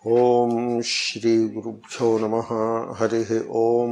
ఓం శ్రీ గురుభ్యో నమ హరి ఓం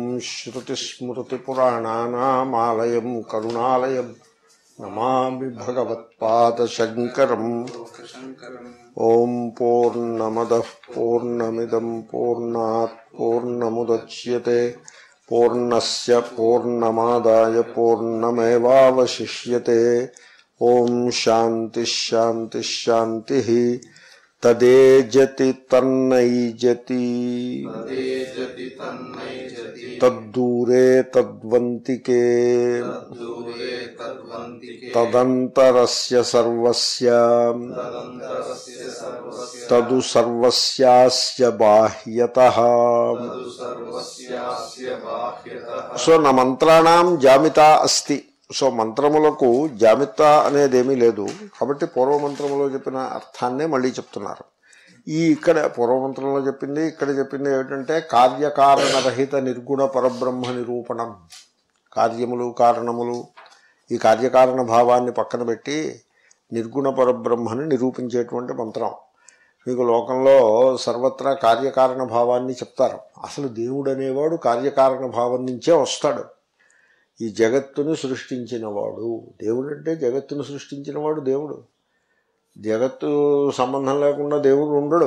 శ్రుతిస్మృతిపురాణానామాలయం కరుణాలయం నమామి భగవత్పాదశంకరం ఓం పూర్ణమద పూర్ణమిదం పూర్ణాత్ పూర్ణముద్యతే పూర్ణస్ పూర్ణమాదాయ పూర్ణమేవాశిష్యతే ఓం శాంతి శాంతి శాంతి తదేజతి తన్నైజతి తదేజతి తన్నైజతి తద్దూరే తద్వంతికే దూరే తద్వంతికే తదంతరస్య సర్వస్య తదంతరస్య సర్వస్య తదు సర్వస్యాస్య బాహ్యతః తదు సర్వస్యాస్య బాహ్యతః సో నా మంత్రాణం జామిత అస్తి సో మంత్రములకు జామిత అనేదేమీ లేదు కాబట్టి పూర్వమంత్రములో చెప్పిన అర్థాన్నే మళ్ళీ చెప్తున్నారు ఈ ఇక్కడ పూర్వమంత్రంలో చెప్పింది ఇక్కడ చెప్పింది ఏమిటంటే కార్యకారణరహిత నిర్గుణ పరబ్రహ్మ నిరూపణం కార్యములు కారణములు ఈ కార్యకారణ భావాన్ని పక్కన పెట్టి నిర్గుణ పరబ్రహ్మని నిరూపించేటువంటి మంత్రం మీకు లోకంలో సర్వత్రా కార్యకారణ భావాన్ని చెప్తారు అసలు దేవుడు అనేవాడు కార్యకారణ భావం నుంచే వస్తాడు ఈ జగత్తుని సృష్టించినవాడు దేవుడు అంటే జగత్తును సృష్టించినవాడు దేవుడు జగత్తు సంబంధం లేకుండా దేవుడు ఉండడు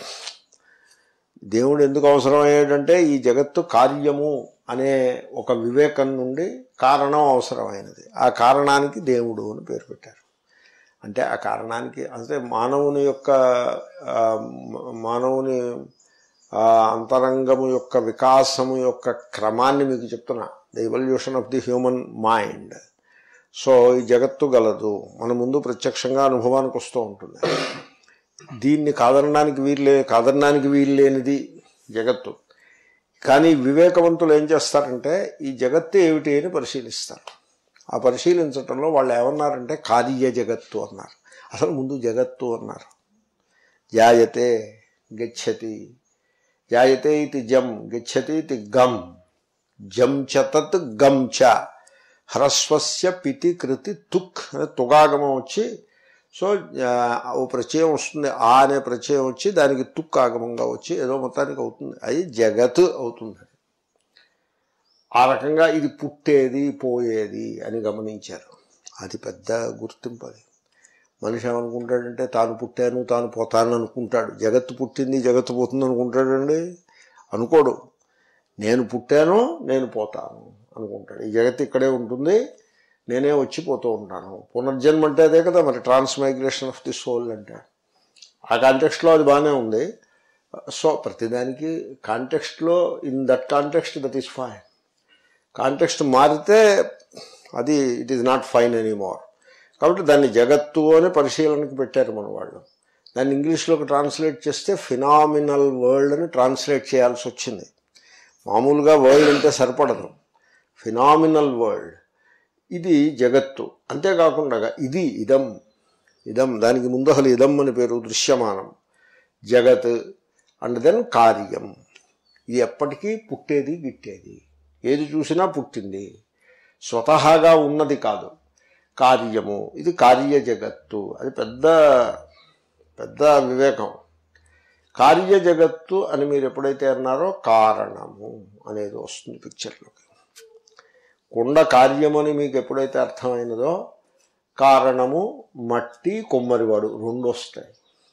దేవుడు ఎందుకు అవసరమయ్యాడంటే ఈ జగత్తు కార్యము అనే ఒక వివేకం నుండి కారణం అవసరమైనది ఆ కారణానికి దేవుడు అని పేరు పెట్టారు అంటే ఆ కారణానికి అంటే మానవుని యొక్క ఆ, మానవుని ఆ, అంతరంగము యొక్క వికాసము యొక్క క్రమాన్ని మీకు చెప్తున్నా the evolution of the human mind so ఈ జగత్తు గలదు మన ముందు ప్రత్యక్షంగా అనుభవానికి వస్తూ ఉంటుంది దీన్ని కాదనడానికి వీళ్ళే కాదనడానికి వీల్లేనిది జగత్తు కానీ వివేకవంతులు ఏం చేస్తారంటే ఈ జగత్తు ఏమిటి అని పరిశీలిస్తారు ఆ పరిశీలించటంలో వాళ్ళు ఏమన్నారంటే కార్య జగత్తు అన్నారు అసలు ముందు జగత్తు అన్నారు జాయతే గచ్చతి జాయతే ఇది జం గచ్చతి ఇది గం జం చ తత్ గం చ హ్రస్వస్య పితి కృతి తుక్ అనే తుగాగమం వచ్చి సో ఆ, ఓ ప్రత్యయం వస్తుంది ఆ అనే ప్రత్యయం వచ్చి దానికి తుక్ ఆగమంగా వచ్చి ఏదో మొత్తానికి అవుతుంది అది జగత్ అవుతుంది ఆ రకంగా ఇది పుట్టేది పోయేది అని గమనించారు అది పెద్ద గుర్తింపు అది మనిషి ఏమనుకుంటాడంటే తాను పుట్టాను తాను పోతాను అనుకుంటాడు జగత్తు పుట్టింది జగత్తు పోతుంది అనుకుంటాడండి అనుకోడు నేను పుట్టాను నేను పోతాను అనుకుంటాడు ఈ జగత్తు ఇక్కడే ఉంటుంది నేనే వచ్చి పోతూ ఉంటాను పునర్జన్మ అంటే అదే కదా మరి ట్రాన్స్మైగ్రేషన్ ఆఫ్ ది సోల్ అంటే ఆ కాంటెక్స్ట్లో అది బాగానే ఉంది సో ప్రతిదానికి కాంటెక్స్ట్లో in that context that is fine context మారితే అది it is not fine anymore కాబట్టి దాన్ని జగత్తు అని పరిశీలనకు పెట్టారు మన వాళ్ళు దాన్ని ఇంగ్లీష్లోకి ట్రాన్స్లేట్ చేస్తే ఫినామినల్ వరల్డ్ అని ట్రాన్స్లేట్ చేయాల్సి వచ్చింది మామూలుగా వరల్డ్ అంటే సరిపడదు ఫినామినల్ వరల్డ్ ఇది జగత్తు అంతేకాకుండా ఇది ఇదం ఇదం దానికి ముందు అసలు ఇదం అని పేరు దృశ్యమానం జగత్ అండ్ దెన్ కార్యం ఇది ఎప్పటికీ పుట్టేది గిట్టేది ఏది చూసినా పుట్టింది స్వతహాగా ఉన్నది కాదు కార్యము ఇది కార్య జగత్తు అది పెద్ద పెద్ద వివేకం కార్య జగత్తు అని మీరు ఎప్పుడైతే అన్నారో కారణము అనేది వస్తుంది పిక్చర్లోకి కుండ కార్యమని మీకు ఎప్పుడైతే అర్థమైనదో కారణము మట్టి కొమ్మరివాడు రెండు వస్తాయి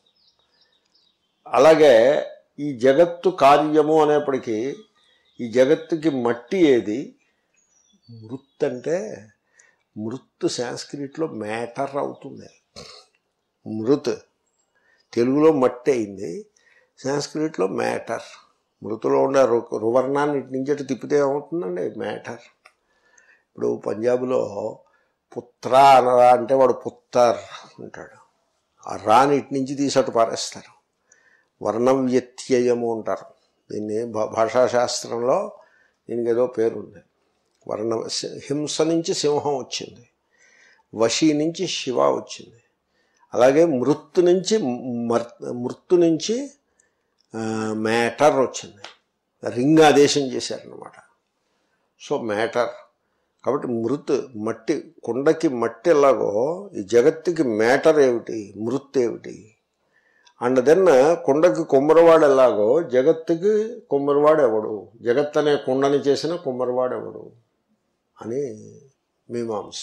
అలాగే ఈ జగత్తు కార్యము అనేప్పటికీ ఈ జగత్తుకి మట్టి ఏది మృత్ అంటే మృత్ సాంస్క్రిట్లో మ్యాటర్ అవుతుంది మృత్ తెలుగులో మట్టి అయింది సాంస్క్రిట్లో మ్యాటర్ మృతులో ఉండే రు- రువర్ణాన్ని ఇటు నుంచి అటు తిప్పితే ఏమవుతుందండి మ్యాటర్ ఇప్పుడు పంజాబ్లో పుత్ర అనరా అంటే వాడు పుత్తర్ అంటాడు ఆ రాని ఇటు నుంచి తీసి అటు పారేస్తారు వర్ణం వ్యత్యయము అంటారు దీన్ని భా- భాషాశాస్త్రంలో దీనికి ఏదో పేరు ఉంది వర్ణ హింస నుంచి సింహం వచ్చింది వశి నుంచి శివ వచ్చింది అలాగే మృత్తు నుంచి మర్ మృత్తు నుంచి ఆ, మ్యాటర్ వచ్చింది రింగ్ ఆదేశం చేశారనమాట సో మ్యాటర్ కాబట్టి మృత్ మట్టి కుండకి మట్టి ఎలాగో ఈ జగత్తుకి మ్యాటర్ ఏమిటి మృత్ ఏమిటి అండ్ దెన్ కుండకి కుమ్మరివాడు ఎలాగో జగత్తుకి కుమ్మరివాడు ఎవడు జగత్ అనే కుండని చేసిన కుమ్మరివాడు ఎవడు అని మీమాంస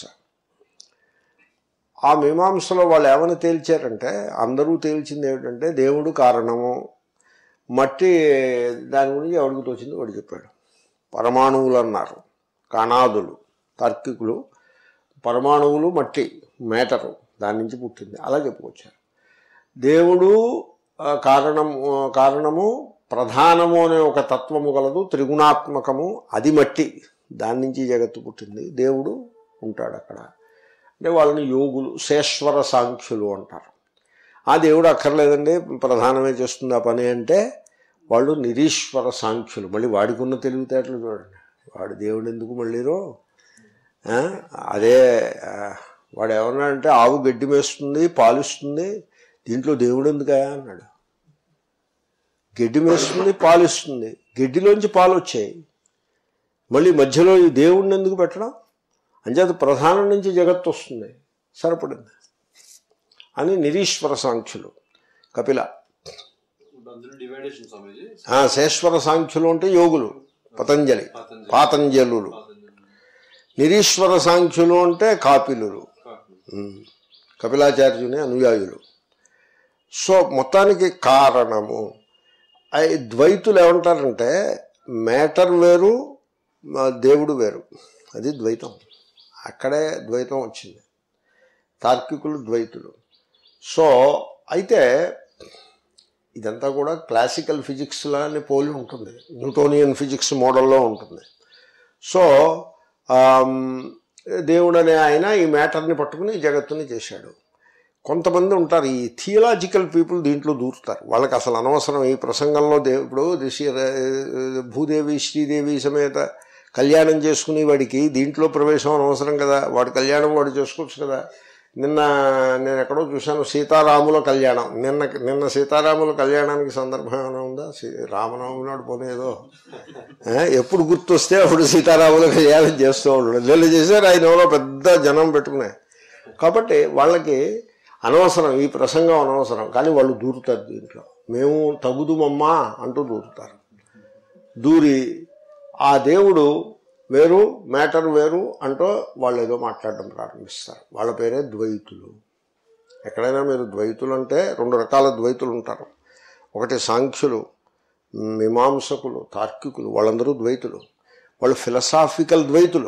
ఆ మీమాంసలో వాళ్ళు ఏమని తేల్చారంటే అందరూ తేల్చింది ఏమిటంటే దేవుడు కారణము మట్టి దాని గురించి ఎవరికి తోచింది వాడు చెప్పాడు పరమాణువులు అన్నారు కణాదులు తార్కికులు పరమాణువులు మట్టి మేటరు దాని నుంచి పుట్టింది అలా చెప్పుకొచ్చారు దేవుడు ఆ, కారణము కారణము ప్రధానము అనే ఒక తత్వము గలదు త్రిగుణాత్మకము అది మట్టి దాని నుంచి జగత్తు పుట్టింది దేవుడు ఉంటాడు అక్కడ అంటే వాళ్ళని యోగులు శేశ్వర సాంఖ్యులు అంటారు ఆ దేవుడు అక్కర్లేదండి ప్రధానమే చేస్తుంది ఆ పని అంటే వాళ్ళు నిరీశ్వర సాంఖ్యులు మళ్ళీ వాడికున్న తెలివితేటలు చూడండి వాడు దేవుడు ఎందుకు మళ్ళీరో ఆ, అదే ఆ, వాడు ఏమన్నాడంటే ఆవు గడ్డి మేస్తుంది పాలిస్తుంది దీంట్లో దేవుడు ఎందుకయా అన్నాడు గడ్డి మేస్తుంది పాలిస్తుంది గడ్డిలోంచి పాలు వచ్చాయి మళ్ళీ మధ్యలో ఈ దేవుడిని ఎందుకు పెట్టడం అంచేత ప్రధానం నుంచి జగత్తు వస్తుంది సరిపడింది అని నిరీశ్వర సాంఖ్యులు కపిల అందులో డివైడేషన్ స్వామీజీ ఆ, శేశ్వర సాంఖ్యులు అంటే యోగులు పతంజలి పాతంజలి. పాతంజలులు నిరీశ్వర సాంఖ్యులు అంటే కాపిలులు ఉమ్. కపిలాచార్యుని అనుయాయులు సో మొత్తానికి కారణము అయి ద్వైతులు ఏమంటారంటే మేటర్ వేరు ఆ, దేవుడు వేరు అది ద్వైతం అక్కడే ద్వైతం వచ్చింది తార్కికులు ద్వైతులు సో అయితే ఇదంతా కూడా క్లాసికల్ ఫిజిక్స్ లాని పోలి ఉంటుంది న్యూటోనియన్ ఫిజిక్స్ మోడల్లో ఉంటుంది సో ఆమ్, దేవుడు అనే ఆయన ఈ మ్యాటర్ని పట్టుకుని ఈ జగత్తుని చేశాడు కొంతమంది ఉంటారు ఈ థియలాజికల్ పీపుల్ దీంట్లో దూరుతారు వాళ్ళకి అసలు అనవసరం ఈ ప్రసంగంలో దేవుడు దిశ భూదేవి శ్రీదేవి సమేత కళ్యాణం చేసుకునే వాడికి దీంట్లో ప్రవేశం అనవసరం కదా వాడి కళ్యాణం వాడు చేసుకోవచ్చు కదా నిన్న నేను ఎక్కడో చూశాను సీతారాముల కళ్యాణం నిన్న నిన్న సీతారాముల కళ్యాణానికి సందర్భం ఏమైనా ఉందా సీ- రామనవమి నాడు పోనేదో ఏ, ఎప్పుడు గుర్తొస్తే అప్పుడు సీతారాముల కళ్యాణం చేస్తూ ఉండడు వీళ్ళు చేశారు ఆయన ఎవరో పెద్ద జనం పెట్టుకునే కాబట్టి వాళ్ళకి అనవసరం ఈ ప్రసంగం అనవసరం కానీ వాళ్ళు దూరుతారు దీంట్లో మేము తగుదుమమ్మా అంటూ దూరుతారు దూరి ఆ దేవుడు వేరు మ్యాటర్ వేరు అంటూ వాళ్ళు ఏదో మాట్లాడడం ప్రారంభిస్తారు వాళ్ళ పేరే ద్వైతులు ఎక్కడైనా మీరు ద్వైతులు అంటే రెండు రకాల ద్వైతులు ఉంటారు ఒకటి సాంఖ్యులు మీమాంసకులు తార్కికులు వాళ్ళందరూ ద్వైతులు వాళ్ళు ఫిలసాఫికల్ ద్వైతులు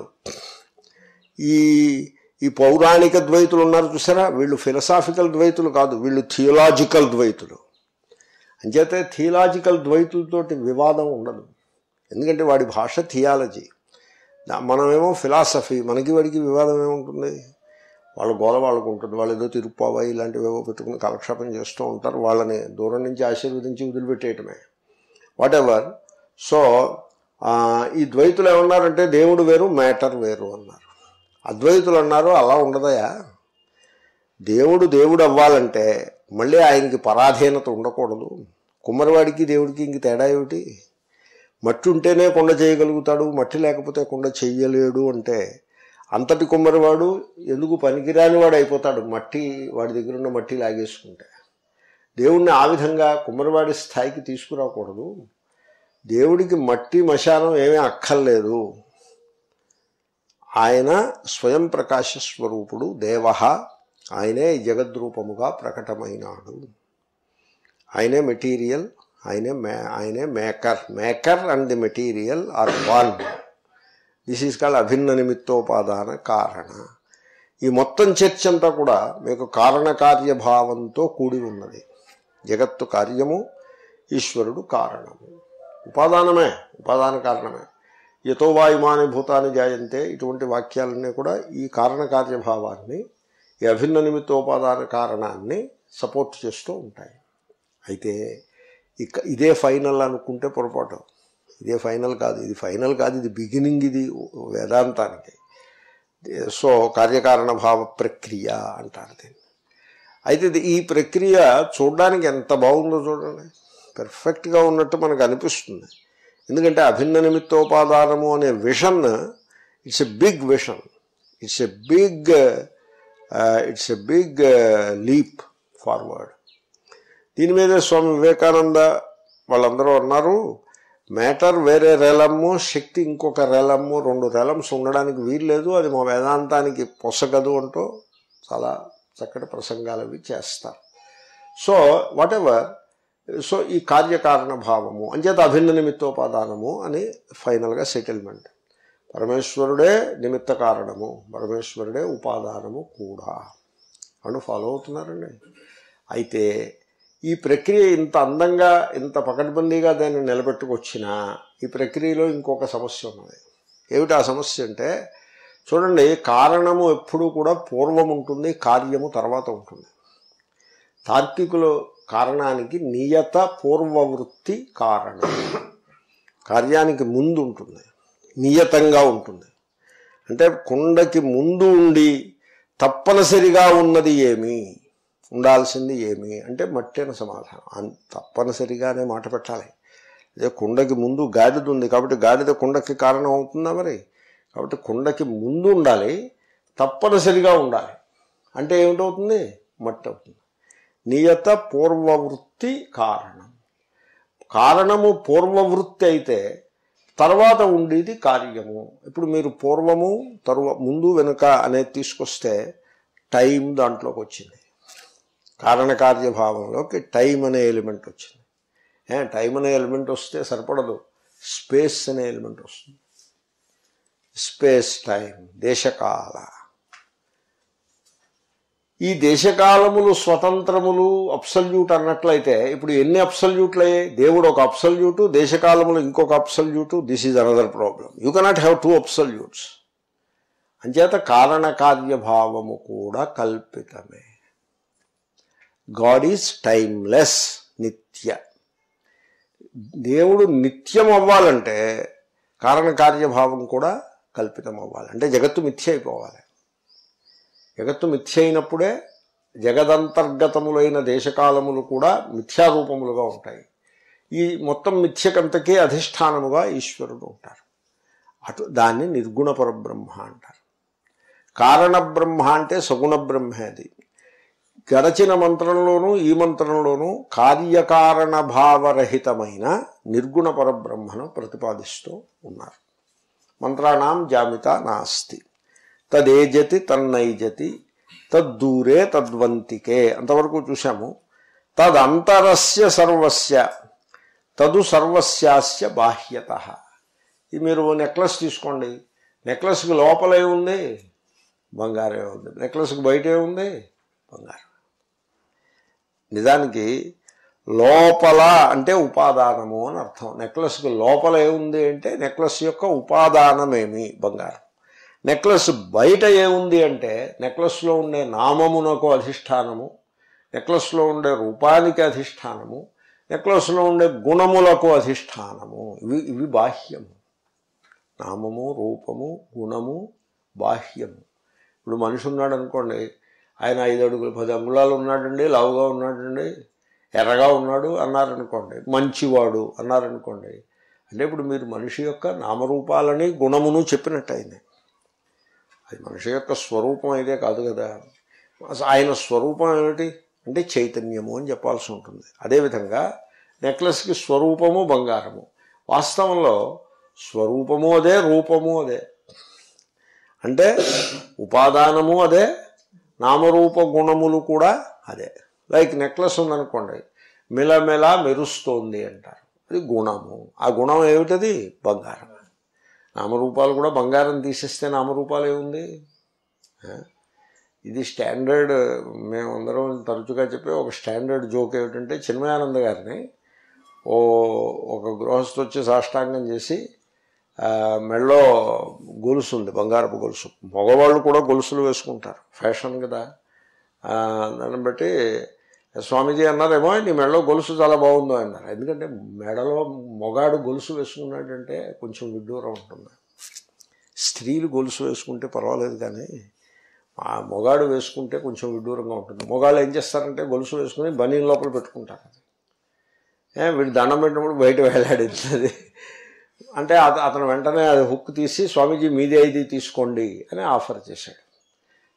ఈ ఈ పౌరాణిక ద్వైతులు ఉన్నారు చూసారా వీళ్ళు ఫిలసాఫికల్ ద్వైతులు కాదు వీళ్ళు థియలాజికల్ ద్వైతులు అంచేతే థియలాజికల్ ద్వైతులతోటి వివాదం ఉండదు ఎందుకంటే వాడి భాష థియాలజీ దా- మనమేమో ఫిలాసఫీ మనకి వాడికి వివాదం ఏముంటుంది వాళ్ళ గోల వాళ్ళకు ఉంటుంది వాళ్ళు ఏదో తిరుప్పావా ఇలాంటివి ఏవో పెట్టుకుని కాలక్షేపం చేస్తూ ఉంటారు వాళ్ళని దూరం నుంచి ఆశీర్వదించి వదిలిపెట్టేయటమే వాట్ ఎవర్ సో ఆ, ఈ ద్వైతులు ఏమన్నారంటే దేవుడు వేరు మ్యాటర్ వేరు అన్నారు అద్వైతులు అన్నారు అలా ఉండదయా దేవుడు దేవుడు అవ్వాలంటే మళ్ళీ ఆయనకి పరాధీనత ఉండకూడదు కుమ్మరివాడికి దేవుడికి ఇంక తేడా ఏమిటి మట్టి ఉంటేనే కొండ చేయగలుగుతాడు మట్టి లేకపోతే కొండ చెయ్యలేడు అంటే అంతటి కుమ్మరివాడు ఎందుకు పనికిరాని వాడు అయిపోతాడు మట్టి వాడి దగ్గర ఉన్న మట్టి లాగేసుకుంటే దేవుణ్ణి ఆ విధంగా కుమ్మరివాడి స్థాయికి తీసుకురాకూడదు దేవుడికి మట్టి మశానం ఏమీ అక్కర్లేదు ఆయన స్వయం ప్రకాశ స్వరూపుడు దేవ ఆయనే ఈ జగద్రూపముగా ప్రకటమైనాడు ఆయనే మెటీరియల్ ఆయనే మే ఆయనే maker maker and the material are one this is called అభిన్న నిమిత్తోపాదాన కారణ ఈ మొత్తం చర్చ అంతా కూడా మీకు కారణకార్యభావంతో కూడి ఉన్నది జగత్తు కార్యము ఈశ్వరుడు కారణము ఉపాదానమే ఉపాదాన కారణమే యతో వాయుమాని భూతాన్ని జాయంతే ఇటువంటి వాక్యాలన్నీ కూడా ఈ కారణకార్యభావాన్ని ఈ అభిన్న నిమిత్తోపాదాన కారణాన్ని సపోర్ట్ చేస్తూ ఉంటాయి అయితే ఇక ఇదే ఫైనల్ అనుకుంటే పొరపాటు ఇదే ఫైనల్ కాదు ఇది ఫైనల్ కాదు ఇది బిగినింగ్ ఇది వేదాంతానికి సో కార్యకారణ భావ ప్రక్రియ అంటారు దీన్ని అయితే ఇది- ఈ ప్రక్రియ చూడడానికి ఎంత బాగుందో చూడండి పెర్ఫెక్ట్గా ఉన్నట్టు మనకు అనిపిస్తుంది ఎందుకంటే అభిన్న నిమిత్తోపాదానము అనే vision it's a big vision it's a big it's a big leap forward దీని మీదే స్వామి వివేకానంద వాళ్ళందరూ అన్నారు మ్యాటర్ వేరే రెలము శక్తి ఇంకొక రెలము రెండు రెలమ్స్ ఉండడానికి వీల్లేదు అది మా వేదాంతానికి పొసగదు అంటూ చాలా చక్కటి ప్రసంగాలు అవి చేస్తారు సో వాట్ ఎవర్ సో ఈ కార్యకారణ భావము అంచేత అభిన్న నిమిత్తోపాదానము అని ఫైనల్గా సెటిల్మెంట్ పరమేశ్వరుడే నిమిత్త కారణము పరమేశ్వరుడే ఉపాదానము కూడా అని ఫాలో అవుతున్నారండి అయితే ఈ ప్రక్రియ ఇంత అందంగా ఇంత పకడ్బందీగా దాన్ని నిలబెట్టుకొచ్చినా ఈ ప్రక్రియలో ఇంకొక సమస్య ఉన్నది ఏమిటి ఆ సమస్య అంటే చూడండి కారణము ఎప్పుడూ కూడా పూర్వం ఉంటుంది కార్యము తర్వాత ఉంటుంది తార్కికులు కారణానికి నియత పూర్వవృత్తి కారణం కార్యానికి ముందు ఉంటుంది నియతంగా ఉంటుంది అంటే కుండకి ముందు ఉండి తప్పనిసరిగా ఉన్నది ఏమి ఉండాల్సింది ఏమి అంటే మట్టి అని సమాధానం అన్- తప్పనిసరిగానే మాట పెట్టాలి అదే కుండకి ముందు గాడిద ఉంది కాబట్టి గాడిద కుండకి కారణం అవుతుందా మరి కాబట్టి కుండకి ముందు ఉండాలి తప్పనిసరిగా ఉండాలి అంటే ఏమిటవుతుంది మట్టి అవుతుంది నియత పూర్వవృత్తి కారణం కారణము పూర్వవృత్తి అయితే తర్వాత ఉండేది కార్యము ఇప్పుడు మీరు పూర్వము తరువ ముందు వెనుక అనేది తీసుకొస్తే టైం దాంట్లోకి వచ్చింది కారణకార్యభావంలోకి టైం అనే ఎలిమెంట్ వచ్చింది ఏ, టైం అనే ఎలిమెంట్ వస్తే సరిపడదు స్పేస్ అనే ఎలిమెంట్ వస్తుంది స్పేస్ టైం దేశకాల ఈ దేశకాలములు స్వతంత్రములు అప్సల్యూట్ అన్నట్లయితే ఇప్పుడు ఎన్ని అప్సల్యూట్లు అయ్యాయి దేవుడు ఒక అప్సల్యూటు దేశకాలములు ఇంకొక absolute this is another problem you cannot have two absolutes అంచేత కారణకార్యభావము కూడా కల్పితమే గాడ్ ఈజ్ టైమ్లెస్ నిత్య దేవుడు నిత్యం అవ్వాలంటే కారణకార్యభావం కూడా కల్పితం అవ్వాలి అంటే జగత్తు మిథ్య అయిపోవాలి జగత్తు మిథ్య అయినప్పుడే జగదంతర్గతములైన దేశకాలములు కూడా మిథ్యారూపములుగా ఉంటాయి ఈ మొత్తం మిథ్యకంతకే అధిష్టానముగా ఈశ్వరుడు ఉంటారు అటు దాన్ని నిర్గుణ పరబ్రహ్మ అంటారు కారణ బ్రహ్మ అంటే సగుణ బ్రహ్మే అది గడచిన మంత్రంలోనూ ఈ మంత్రంలోనూ కార్యకారణ భావరహితమైన నిర్గుణ పరబ్రహ్మను ప్రతిపాదిస్తూ ఉన్నారు మంత్రాణం జామిత నాస్తి తదేజతి తన్నైజతి తద్దూరే తద్వంతికే అంతవరకు చూశాము తదంతరస్య సర్వస్య తదు సర్వస్యాస్య బాహ్యత ఇది మీరు నెక్లెస్ తీసుకోండి నెక్లెస్కి లోపల ఏముంది బంగారే ఉంది నెక్లెస్కి బయట ఏముంది బంగారం నిజానికి లోపల అంటే ఉపాదానము అని అర్థం నెక్లెస్కి లోపల ఏముంది అంటే నెక్లెస్ యొక్క ఉపాదానమేమి బంగారం నెక్లెస్ బయట ఏముంది అంటే నెక్లెస్లో ఉండే నామమునకు అధిష్టానము నెక్లెస్లో ఉండే రూపానికి అధిష్టానము నెక్లెస్లో ఉండే గుణములకు అధిష్టానము ఇవి ఇవి బాహ్యము నామము రూపము గుణము బాహ్యము ఇప్పుడు మనిషి ఉన్నాడు అనుకోండి ఆయన ఐదు అడుగులు పది అంగుళాలు ఉన్నాడండి లావుగా ఉన్నాడండి ఎర్రగా ఉన్నాడు అన్నారనుకోండి మంచివాడు అన్నారనుకోండి అంటే ఇప్పుడు మీరు మనిషి యొక్క నామరూపాలని గుణమును చెప్పినట్టు అయింది అది మనిషి యొక్క స్వరూపం అయితే కాదు కదా అసలు ఆయన స్వరూపం ఏమిటి అంటే చైతన్యము అని చెప్పాల్సి ఉంటుంది అదేవిధంగా నెక్లెస్కి స్వరూపము బంగారము వాస్తవంలో స్వరూపము అదే రూపము అదే అంటే ఉపాదానము అదే నామరూప గుణములు కూడా అదే లైక్ నెక్లెస్ ఉందనుకోండి మిలమిల మెరుస్తోంది అంటారు అది గుణము ఆ గుణం ఏమిటది బంగారం నామరూపాలు కూడా బంగారం తీసేస్తే నామరూపాలు ఏముంది ఆ? ఇది స్టాండర్డ్ మేమందరం తరచుగా చెప్పే ఒక స్టాండర్డ్ జోక్ ఏమిటంటే చిన్మయానంద గారిని ఓ ఒక గృహస్థు వచ్చి సాష్టాంగం చేసి ఆ, మెళ్ళో గొలుసు ఉంది బంగారపు గొలుసు మగవాళ్ళు కూడా గొలుసులు వేసుకుంటారు ఫ్యాషన్ కదా ఆ, దాన్ని బట్టి స్వామీజీ అన్నారేమో నీ మెడలో గొలుసు చాలా బాగుందో అన్నారు ఎందుకంటే మెడలో మొగాడు గొలుసు వేసుకున్నాడంటే కొంచెం విడ్డూరం ఉంటుంది స్త్రీలు గొలుసు వేసుకుంటే పర్వాలేదు కానీ ఆ మొగాడు వేసుకుంటే కొంచెం విడ్డూరంగా ఉంటుంది మొగాళ్ళు ఏం చేస్తారంటే గొలుసు వేసుకుని బనీన్ లోపల పెట్టుకుంటారు అది ఏ, వీడు దండం పెట్టినప్పుడు బయట వేలాడింది అంటే అత అతను వెంటనే అది హుక్ తీసి స్వామీజీ మీదే ఇది తీసుకోండి అని ఆఫర్ చేశాడు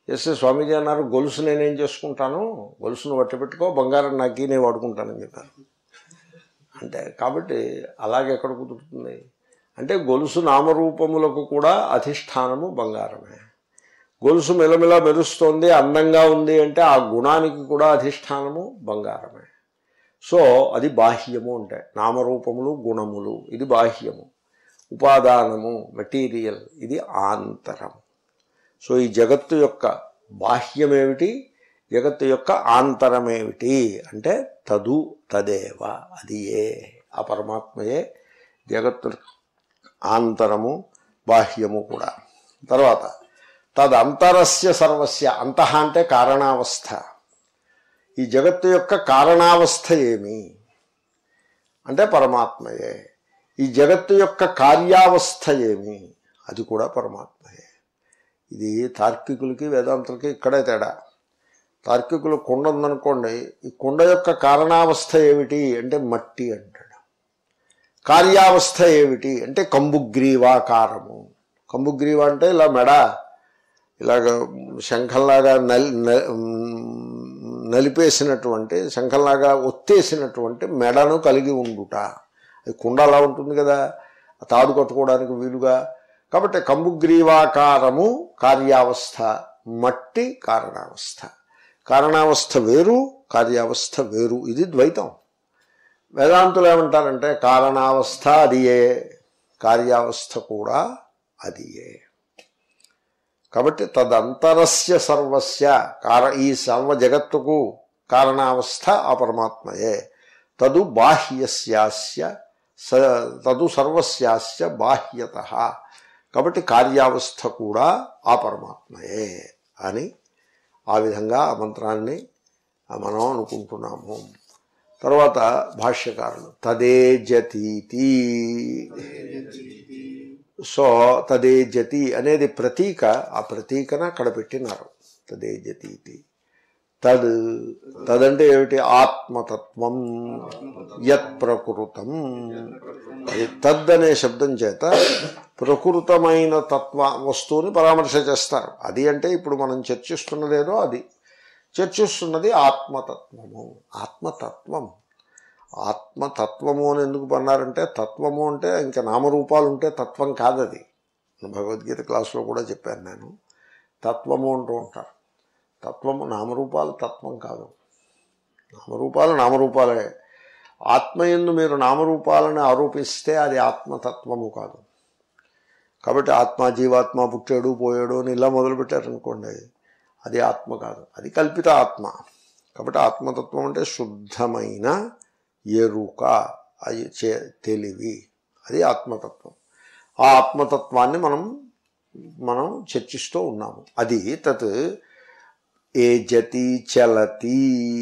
చేస్తే స్వామీజీ అన్నారు గొలుసు నేనేం చేసుకుంటాను గొలుసును వట్టి పెట్టుకో బంగారం నాకి నేను వాడుకుంటానని చెప్పారు అంటే కాబట్టి అలాగే ఎక్కడ కుదురుతుంది అంటే గొలుసు నామరూపములకు కూడా అధిష్టానము బంగారమే గొలుసు మెలమెల మెరుస్తోంది అందంగా ఉంది అంటే ఆ గుణానికి కూడా అధిష్టానము బంగారమే సో అది బాహ్యము అంటే నామరూపములు గుణములు ఇది బాహ్యము ఉపాదానము మెటీరియల్ ఇది ఆంతరము సో ఈ జగత్తు యొక్క బాహ్యమేమిటి జగత్తు యొక్క ఆంతరమేమిటి అంటే తదు తదేవ అది ఏ ఆ పరమాత్మయే జగత్తు ఆంతరము బాహ్యము కూడా తర్వాత తదంతరస్య సర్వస్య అంతః అంటే కారణావస్థ ఈ జగత్తు యొక్క కారణావస్థ ఏమి అంటే పరమాత్మయే ఈ జగత్తు యొక్క కార్యావస్థ ఏమి అది కూడా పరమాత్మయే ఇది తార్కికులకి వేదాంతులకి ఇక్కడే తేడా తార్కికులు కుండ ఉందనుకోండి ఈ కుండ యొక్క కారణావస్థ ఏమిటి అంటే మట్టి అంటాడు కార్యావస్థ ఏమిటి అంటే కంబుగ్రీవాకారము కంబుగ్రీవ అంటే ఇలా మెడ ఇలాగ శంఖంలాగా నలి న- నలిపేసినటువంటి శంఖంలాగా ఒత్తేసినటువంటి మెడను కలిగి ఉండుట అది కుండ అలా ఉంటుంది కదా ఆ తాడు కట్టుకోవడానికి వీలుగా కాబట్టి కంబుగ్రీవాకారము కార్యావస్థ మట్టి కారణావస్థ కారణావస్థ వేరు కార్యావస్థ వేరు ఇది ద్వైతం వేదాంతులు ఏమంటారంటే కారణావస్థ అది ఏ కార్యావస్థ కూడా అది ఏ కాబట్టి తదంతరస్య సర్వస్య కార ఈ సర్వ జగత్తుకు కారణావస్థ ఆ పరమాత్మయే తదు బాహ్యస్యాస్య స తదు సర్వస్యాస్య బాహ్యత కాబట్టి కార్యావస్థ కూడా ఆ పరమాత్మయే అని ఆ విధంగా ఆ మంత్రాన్ని మనం అనుకుంటున్నాము తర్వాత భాష్యకారులు తదే జతీతి సో తదే జతి అనేది ప్రతీక ఆ ప్రతీకను అక్కడ పెట్టినారు తదే జతీతి తద్ తదంటే ఏమిటి ఆత్మతత్వం యత్ ప్రకృతం అది తద్ అనే శబ్దం చేత ప్రకృతమైన తత్వ వస్తువుని పరామర్శ చేస్తారు అది అంటే ఇప్పుడు మనం చర్చిస్తున్నదేదో అది చర్చిస్తున్నది ఆత్మతత్వము ఆత్మతత్వం ఆత్మతత్వము అని ఎందుకు అన్నారంటే తత్వము అంటే ఇంకా నామరూపాలు ఉంటే తత్వం కాదది భగవద్గీత క్లాసులో కూడా చెప్పాను నేను తత్వము అంటూ ఉంటారు తత్వము నామరూపాలు తత్వం కాదు నామరూపాలు నామరూపాలే ఆత్మయందు మీరు నామరూపాలను ఆరోపిస్తే అది ఆత్మతత్వము కాదు కాబట్టి ఆత్మ జీవాత్మ పుట్టాడు పోయాడు అని ఇలా మొదలుపెట్టారనుకోండి అది ఆత్మ కాదు అది కల్పిత ఆత్మ కాబట్టి ఆత్మతత్వం అంటే శుద్ధమైన ఎరుక అది చే తెలివి అది ఆత్మతత్వం ఆ ఆత్మతత్వాన్ని మనం మనం చర్చిస్తూ ఉన్నాము అది తత్ ఏ జతి చలతి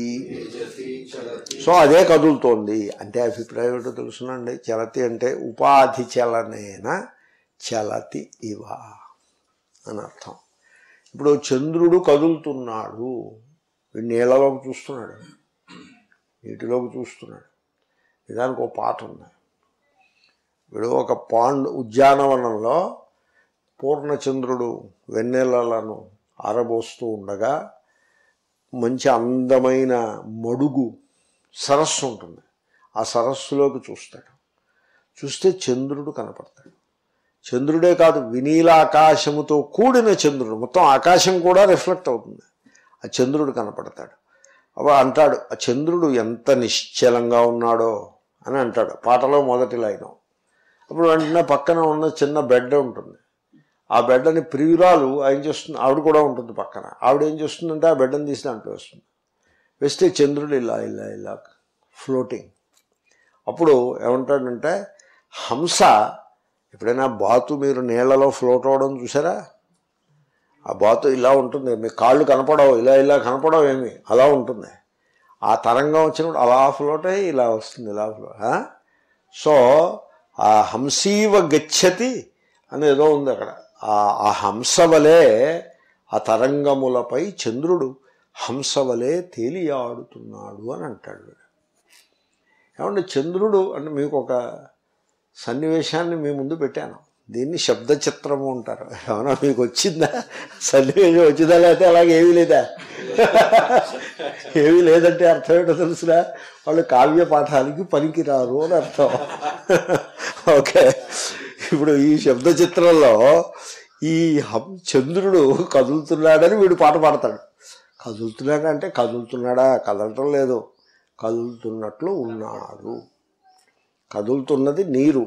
సో అదే కదులుతోంది అంటే అభిప్రాయం ఏంటో తెలుసునండి చలతి అంటే ఉపాధి చలనేన చలతి ఇవ అని అర్థం ఇప్పుడు చంద్రుడు కదులుతున్నాడు వీడు నీళ్ళలోకి చూస్తున్నాడు నీటిలోకి చూస్తున్నాడు నిజానికి ఒక పాట ఉంది వీడు ఒక పాండ్ ఉద్యానవనంలో పూర్ణచంద్రుడు వెన్నెలలను ఆరబోస్తూ ఉండగా మంచి అందమైన మడుగు సరస్సు ఉంటుంది ఆ సరస్సులోకి చూస్తాడు చూస్తే చంద్రుడు కనపడతాడు చంద్రుడే కాదు వినీల ఆకాశముతో కూడిన చంద్రుడు మొత్తం ఆకాశం కూడా రిఫ్లెక్ట్ అవుతుంది ఆ చంద్రుడు కనపడతాడు అవ అంటాడు ఆ చంద్రుడు ఎంత నిశ్చలంగా ఉన్నాడో అని అంటాడు పాటలో మొదటి లైన్ అప్పుడు వెంటనే పక్కన ఉన్న చిన్న బెడ్ ఉంటుంది ఆ బెడ్డని ప్రియురాలు ఏం చేస్తుంది ఆవిడ కూడా ఉంటుంది పక్కన ఆవిడ ఏం చేస్తుందంటే ఆ బెడ్డని తీసి దాంట్లో వేస్తుంది వేస్తే చంద్రుడు ఇలా ఇలా ఇలా ఫ్లోటింగ్ అప్పుడు ఏమంటాడంటే హంస ఎప్పుడైనా బాతు మీరు నీళ్లలో ఫ్లోట్ అవ్వడం చూసారా ఆ బాతు ఇలా ఉంటుంది మీ కాళ్ళు కనపడవు ఇలా ఇలా కనపడవు ఏమి అలా ఉంటుంది ఆ తరంగం వచ్చినప్పుడు అలా ఫ్లోట్ అయ్యి ఇలా వస్తుంది ఇలా ఫ్లోట్ సో ఆ హంసీవ గచ్చతి అని ఏదో ఉంది అక్కడ ఆ- ఆ హంస వలె ఆ తరంగములపై చంద్రుడు హంస వలె తేలియాడుతున్నాడు అని అంటాడు వీడు. ఏమంటే చంద్రుడు అంటే మీకు ఒక సన్నివేశాన్ని మీ ముందు పెట్టాను దీన్ని శబ్ద చిత్రము అంటారు ఏమన్నా మీకు వచ్చిందా సన్నివేశం వచ్చిందా లేకపోతే అలాగే ఏమీ లేదా ఏమీ లేదంటే అర్థం ఏంటో తెలుసురా వాళ్ళు కావ్య పాఠాలకి పనికిరారు అని అర్థం ఓకే ఇప్పుడు ఈ శబ్ద చిత్రంలో ఈ హం చంద్రుడు కదులుతున్నాడని వీడు పాట పాడతాడు కదులుతున్నాడంటే కదులుతున్నాడా కదలటం లేదు కదులుతున్నట్లు ఉన్నాడు కదులుతున్నది నీరు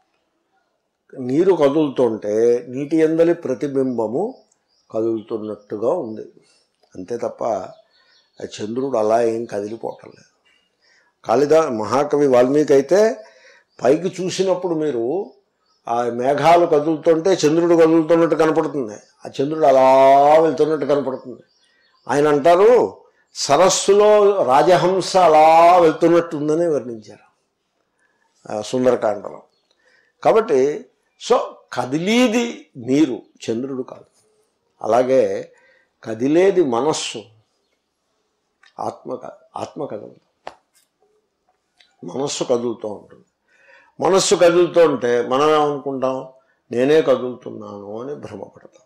నీరు కదులుతుంటే నీటి ఎందలి ప్రతిబింబము కదులుతున్నట్టుగా ఉంది అంతే తప్ప ఆ చంద్రుడు అలా ఏం కదిలిపోవటం లేదు కాళిదా మహాకవి వాల్మీకి అయితే పైకి చూసినప్పుడు మీరు ఆ మేఘాలు కదులుతుంటే చంద్రుడు కదులుతున్నట్టు కనపడుతుంది ఆ చంద్రుడు అలా వెళ్తున్నట్టు కనపడుతుంది ఆయన అంటారు సరస్సులో రాజహంస అలా వెళ్తున్నట్టుందని వర్ణించారు ఆ సుందరకాండలో కాబట్టి సో కదిలీది నీరు చంద్రుడు కాదు అలాగే కదిలేది మనస్సు ఆత్మ కాదు ఆత్మ కదలదు మనస్సు కదులుతూ ఉంటుంది మనస్సు కదులుతూ ఉంటే మనం ఏమనుకుంటాం నేనే కదులుతున్నాను అని భ్రమపడతాం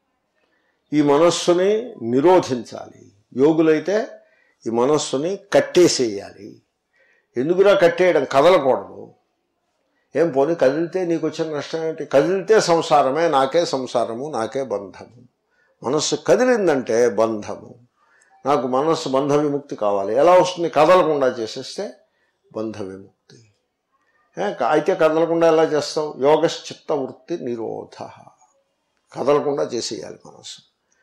ఈ మనస్సుని నిరోధించాలి యోగులైతే ఈ మనస్సుని కట్టేసేయాలి ఎందుకురా కట్టేయడం కదలకూడదు ఏం పోనీ కదిలితే నీకు వచ్చిన నష్టం ఏంటి కదిలితే సంసారమే నాకే సంసారము నాకే బంధము మనస్సు కదిలిందంటే బంధము నాకు మనస్సు బంధ విముక్తి కావాలి ఎలా వస్తుంది కదలకుండా చేసేస్తే బంధ విముక్తి ఏ, అయితే కదలకుండా ఎలా చేస్తావు యోగశ్చిత్త వృత్తి నిరోధ కదలకుండా చేసేయాలి మనస్సు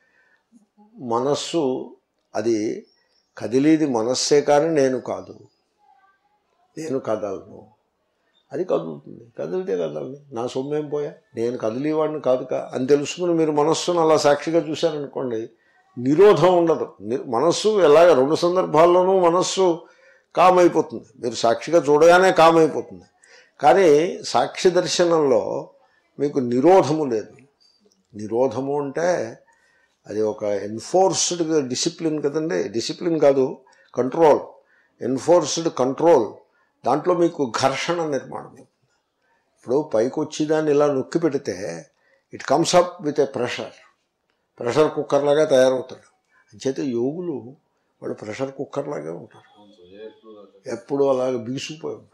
మనస్సు అది కదిలేది మనస్సే కానీ నేను కాదు నేను కదలను అది కదులుతుంది కదిలితే కదలని నా సొమ్మేం పోయా నేను కదిలేవాడిని కాదు కా అని తెలుసుకుని మీరు మనస్సును అలా సాక్షిగా చూశారనుకోండి నిరోధం ఉండదు ని- మనస్సు ఎలాగ రెండు సందర్భాల్లోనూ మనస్సు కామ్ అయిపోతుంది మీరు సాక్షిగా చూడగానే కామ్ అయిపోతుంది కానీ సాక్షి దర్శనంలో మీకు నిరోధము లేదు నిరోధము అంటే అది ఒక ఎన్ఫోర్స్డ్ డిసిప్లిన్ కదండి డిసిప్లిన్ కాదు కంట్రోల్ ఎన్ఫోర్స్డ్ కంట్రోల్ దాంట్లో మీకు ఘర్షణ నిర్మాణం అవుతుంది ఇప్పుడు పైకి వచ్చి దాన్ని ఇలా నొక్కి పెడితే it comes up with a pressure pressure cooker లాగా తయారవుతాడు అంచేతే యోగులు వాళ్ళు ప్రెషర్ కుక్కర్ లాగే ఉంటారు ఎప్పుడు అలాగ బీసుకుపోయి ఉంటాడు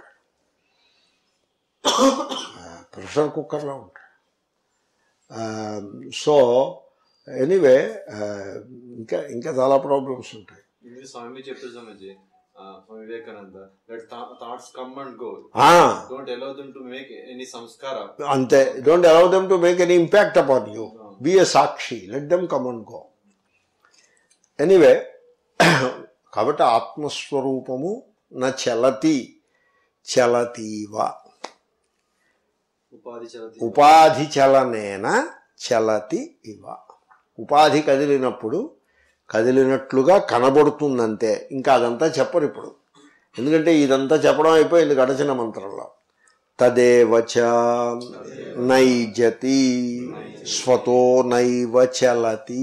ప్రెషర్ కుక్కర్లా ఉంటాడు సో ఎనీవే ఇంకా ఇంకా చాలా ప్రాబ్లమ్స్ ఉంటాయి ఇది స్వామి చెప్పే స్వామిజీ ఆ, Swami Vivekananda let thoughts come and go ah, don't allow them to make any సంస్కార అంతే don't allow them to make any impact upon you be a సాక్షి let them come and go anyway కాబట్టి ఆత్మస్వరూపము నా చలతి చలతీవ ఉపాధి చలతి ఉపాధి చలనేన చలతి ఇవ ఉపాధి కదిలినప్పుడు కదిలినట్లుగా కనబడుతుందంతే ఇంకా అదంతా చెప్పరు ఇప్పుడు ఎందుకంటే ఇదంతా చెప్పడం అయిపోయింది గడచిన మంత్రంలో తదేవచ నైజతి స్వతో నైవ చలతి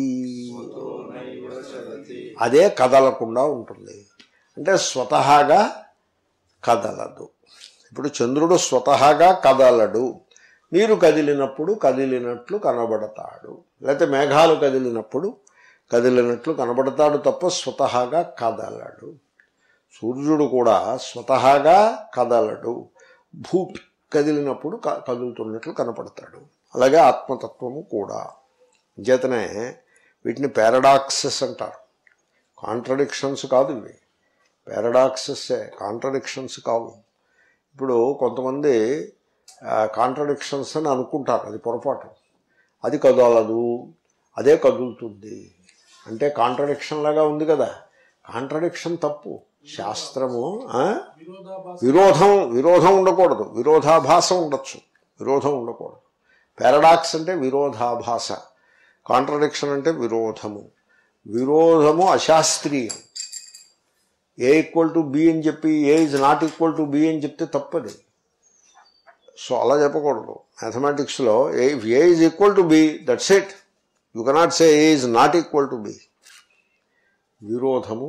అదే కదలకుండా ఉంటుంది అంటే స్వతహాగా కదలదు ఇప్పుడు చంద్రుడు స్వతహాగా కదలడు నీరు కదిలినప్పుడు కదిలినట్లు కనబడతాడు లేకపోతే మేఘాలు కదిలినప్పుడు కదిలినట్లు కనబడతాడు తప్ప స్వతహాగా కదలడు సూర్యుడు కూడా స్వతహాగా కదలడు భూ కదిలినప్పుడు క- కదులుతున్నట్లు కనపడతాడు అలాగే ఆత్మతత్వము కూడా చేతనే వీటిని పారాడాక్సెస్ అంటారు కాంట్రడిక్షన్స్ కాదు ఇవి పారాడాక్సెస్సే కాంట్రడిక్షన్స్ కావు ఇప్పుడు కొంతమంది కాంట్రడిక్షన్స్ అని అనుకుంటారు అది పొరపాటు అది కదలదు అదే కదులుతుంది అంటే కాంట్రడిక్షన్ లాగా ఉంది కదా కాంట్రడిక్షన్ తప్పు శాస్త్రము ఆ? విరోధం విరోధం ఉండకూడదు విరోధాభాస ఉండొచ్చు విరోధం ఉండకూడదు పారాడాక్స్ అంటే విరోధాభాస కాంట్రడిక్షన్ అంటే విరోధము విరోధము అశాస్త్రీయం ఏ ఈక్వల్ టు బి అని చెప్పి A is not equal to B అని చెప్తే తప్పది సో అలా చెప్పకూడదు మ్యాథమెటిక్స్లో A A is equal to B that's it you cannot say A is not equal to B విరోధము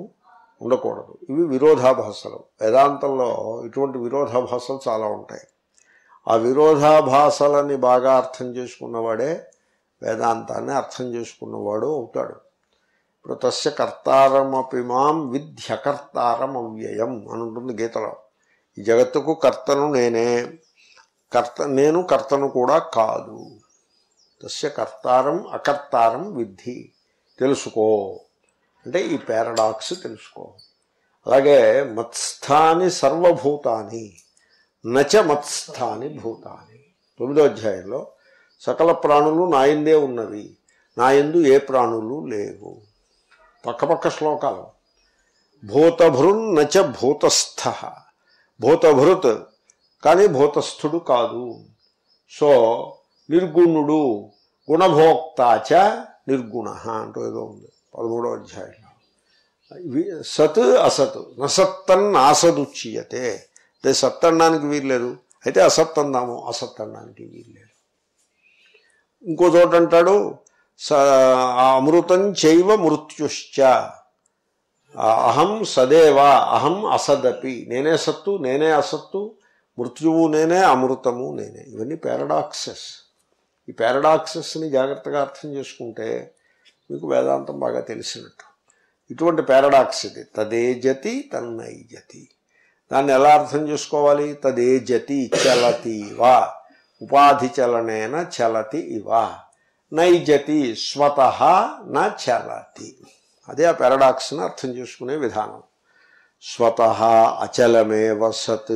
ఉండకూడదు ఇవి విరోధాభాసలు వేదాంతంలో ఇటువంటి విరోధాభాసలు చాలా ఉంటాయి ఆ విరోధాభాసాలని బాగా అర్థం చేసుకున్నవాడే వేదాంతాన్ని అర్థం చేసుకున్నవాడు అవుతాడు ఇప్పుడు తస్య కర్తారమపి మాం విద్యకర్తారం అవ్యయం అని ఉంటుంది గీతలో ఈ జగత్తుకు కర్తను నేనే కర్త నేను కర్తను కూడా కాదు తస్య కర్తారం అకర్తారం విద్ధి తెలుసుకో అంటే ఈ పారాడాక్స్ తెలుసుకో అలాగే మత్స్థాని సర్వభూతాని నచ మత్స్థాని భూతాని తొమ్మిదో అధ్యాయంలో సకల ప్రాణులు నాయందే ఉన్నవి నా యందు ఏ ప్రాణులు లేవు పక్కపక్క శ్లోకాలు భూతభృన్ నచ భూతస్థ భూతభృత్ కానీ భూతస్థుడు కాదు సో నిర్గుణుడు గుణభోక్తాచ నిర్గుణ అంటూ ఏదో ఉంది పదమూడో అధ్యాయంలో వి- సత్ అసత్ నసత్తన్ ఆసదుచ్యతే అదే సత్ అనడానికి వీల్లేదు అయితే అసత్ అందాము అసత్ అనడానికి వీల్లేదు ఇంకో చోట అంటాడు స ఆ అమృతం చైవ మృత్యుశ్చ ఆ అహం సదేవ అహం అసదపి నేనే సత్తు నేనే అసత్తు మృత్యువు నేనే అమృతము నేనే ఇవన్నీ పారాడాక్సెస్ ఈ పారాడాక్సెస్ని జాగ్రత్తగా అర్థం చేసుకుంటే మీకు వేదాంతం బాగా తెలిసినట్టు ఇటువంటి పారాడాక్స్ ఇది తదేజతి తన్నైజతి దాన్ని ఎలా అర్థం చేసుకోవాలి తదేజతి చలతి వా ఉపాధి చలనేన చలతి ఇవ నైజతి స్వత న చలతి అదే ఆ పారాడాక్స్ని అర్థం చేసుకునే విధానం స్వత అచలమేవ సత్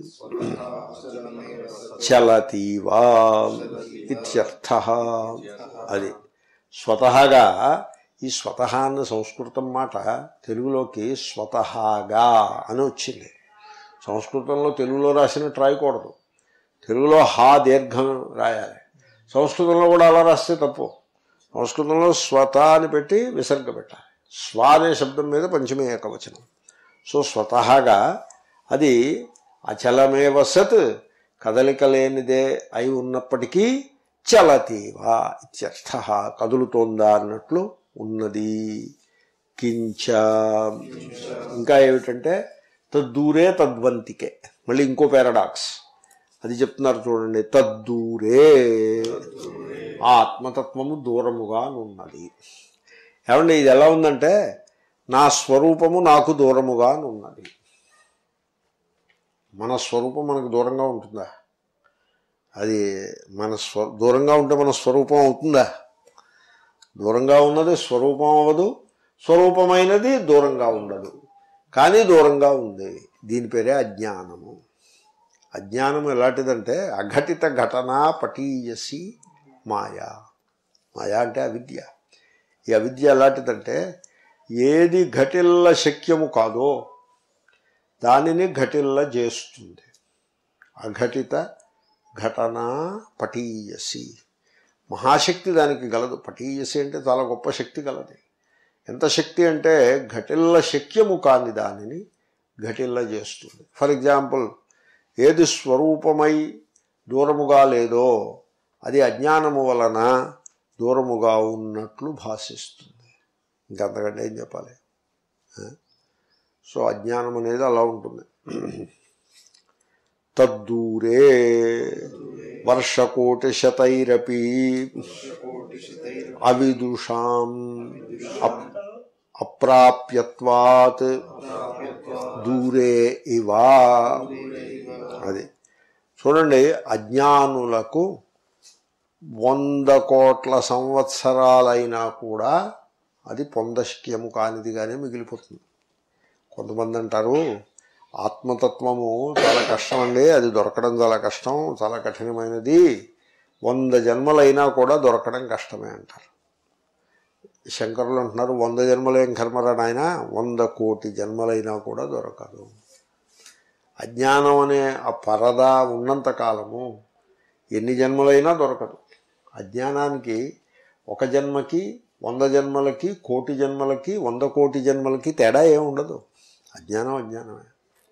చలతీవా ఇత్యర్థ అది స్వతహాగా ఈ స్వతహ అన్న సంస్కృతం మాట తెలుగులోకి స్వతహాగా అని వచ్చింది సంస్కృతంలో తెలుగులో రాసినట్టు రాయకూడదు తెలుగులో హా దీర్ఘం రాయాలి సంస్కృతంలో కూడా అలా రాస్తే తప్పు సంస్కృతంలో స్వత అని పెట్టి విసర్గ పెట్టాలి స్వ అనే శబ్దం మీద పంచమే ఏకవచనం సో స్వతహాగా అది అచలమేవ సత్ కదలిక లేనిదే అయి ఉన్నప్పటికీ చలతీవా ఇత్యర్థ కదులుతోందా అన్నట్లు ఉన్నది కించ ఇంకా ఏమిటంటే తద్దూరే తద్వంతికే మళ్ళీ ఇంకో పారాడాక్స్ అది చెప్తున్నారు చూడండి తద్దూరే ఆ ఆత్మతత్వము దూరముగా ఉన్నది ఏమండి ఇది ఎలా ఉందంటే నా స్వరూపము నాకు దూరముగా ఉన్నది మన స్వరూపం మనకు దూరంగా ఉంటుందా అది మన స్వ దూరంగా ఉంటే మన స్వరూపం అవుతుందా దూరంగా ఉన్నది స్వరూపం అవ్వదు స్వరూపమైనది దూరంగా ఉండదు కానీ దూరంగా ఉంది దీని పేరే అజ్ఞానము అజ్ఞానం ఎలాంటిదంటే అఘటిత ఘటన పటీయసి మాయా మాయా అంటే అవిద్య ఈ అవిద్య ఎలాంటిదంటే ఏది ఘటిల్ల శక్యము కాదో దానిని ఘటిల్ల చేస్తుంది అఘటిత ఘటన పటీయసి మహాశక్తి దానికి గలదు పటీయసి అంటే చాలా గొప్ప శక్తి గలది ఎంత శక్తి అంటే ఘటిల్ల శక్యము కాని దానిని ఘటిల్ల చేస్తుంది ఫర్ ఎగ్జాంపుల్ ఏది స్వరూపమై దూరముగా లేదో అది అజ్ఞానము వలన దూరముగా ఉన్నట్లు భాషిస్తుంది ఇంకంతకంటే ఏం చెప్పాలి ఆ? సో అజ్ఞానం అనేది అలా ఉంటుంది తద్దూరే వర్షకోటి శతైరపి అవిదుషాం అప్- అప్రాప్యత్వాత్ దూరే ఇవా అది చూడండి అజ్ఞానులకు వంద కోట్ల సంవత్సరాలైనా కూడా అది పొందశక్యము కానిదిగానే మిగిలిపోతుంది కొంతమంది అంటారు ఆత్మతత్వము చాలా కష్టం అండి అది దొరకడం చాలా కష్టం చాలా కఠినమైనది వంద జన్మలైనా కూడా దొరకడం కష్టమే అంటారు శంకరులు అంటున్నారు వంద జన్మలేం కర్మరా నాయన వంద కోటి జన్మలైనా కూడా దొరకదు అజ్ఞానం అనే ఆ పరద ఉన్నంత కాలము ఎన్ని జన్మలైనా దొరకదు అజ్ఞానానికి ఒక జన్మకి వంద జన్మలకి కోటి జన్మలకి వంద కోటి జన్మలకి తేడా ఏమి ఉండదు అజ్ఞానం అజ్ఞానమే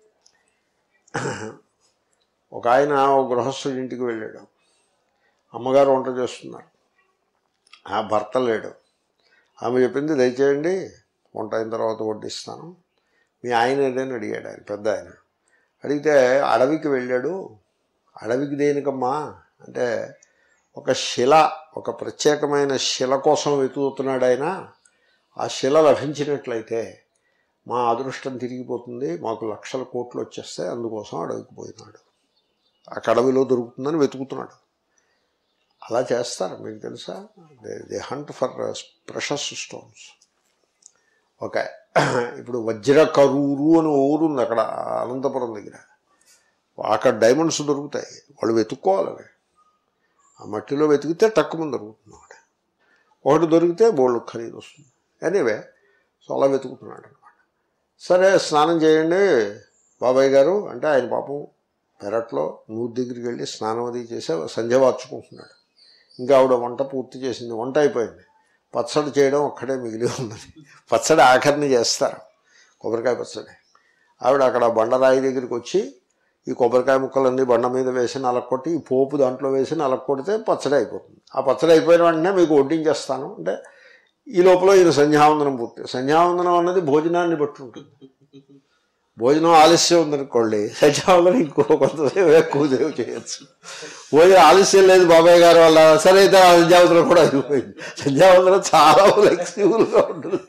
ఒక ఆయన ఒక గృహస్థుడి ఇంటికి వెళ్ళాడు అమ్మగారు వంట చేస్తున్నారు ఆ భర్త లేడు ఆమె చెప్పింది దయచేయండి వంట అయిన తర్వాత వడ్డిస్తాను మీ ఆయన ఏదైనా అడిగాడు ఆయన పెద్ద ఆయన అడిగితే అడవికి వెళ్ళాడు అడవికి దేనికమ్మా అంటే ఒక శిల ఒక ప్రత్యేకమైన శిల కోసం వెతుకుతున్నాడు ఆయన ఆ శిల లభించినట్లయితే మా అదృష్టం తిరిగిపోతుంది మాకు లక్షల కోట్లు వచ్చేస్తాయి అందుకోసం అడవికి పోయినాడు ఆ కడవిలో దొరుకుతుందని వెతుకుతున్నాడు అలా చేస్తారు మీకు తెలుసా they they hunt for precious stones okay ఇప్పుడు వజ్రకరూరు అని ఊరు ఉంది అక్కడ అనంతపురం దగ్గర అక్కడ డైమండ్స్ దొరుకుతాయి వాళ్ళు వెతుక్కోవాలి అవి ఆ మట్టిలో వెతికితే తక్కువ దొరుకుతుంది ఒకటి ఒకటి దొరికితే బోళ్ళు ఖరీదు వస్తుంది ఎనీవే సో అలా వెతుకుతున్నాడు అనమాట సరే స్నానం చేయండి బాబాయ్ గారు అంటే ఆయన పాపం పెరట్లో నూరు దగ్గరికి వెళ్ళి స్నానం అది చేసి సంధ్య వార్చుకుంటున్నాడు ఇంకా ఆవిడ వంట పూర్తి చేసింది వంట అయిపోయింది పచ్చడి చేయడం ఒక్కడే మిగిలి ఉన్నది పచ్చడి ఆఖరిని చేస్తారు కొబ్బరికాయ పచ్చడి ఆవిడ అక్కడ బండరాయి దగ్గరికి వచ్చి ఈ కొబ్బరికాయ ముక్కలన్నీ బండ మీద వేసి నలక్కొట్టి ఈ పోపు దాంట్లో వేసి నలక్కొడితే పచ్చడి అయిపోతుంది ఆ పచ్చడి అయిపోయిన వెంటనే మీకు వడ్డించేస్తాను అంటే ఈ లోపల ఈయన సంధ్యావందనం పూర్తి సంధ్యావందనం అన్నది భోజనాన్ని బట్టి ఉంటుంది భోజనం ఆలస్యం ఉందనుకోండి సంధ్యావందనం ఇంకో కొంతసేపు ఎక్కువ సేపు చేయొచ్చు భోజనం ఆలస్యం లేదు బాబాయ్ గారు వల్ల సరే అయితే ఆ సంధ్యావందనం కూడా అయిపోయింది సంధ్యావందనం చాలా ఫ్లెక్సిబుల్గా ఉంటుంది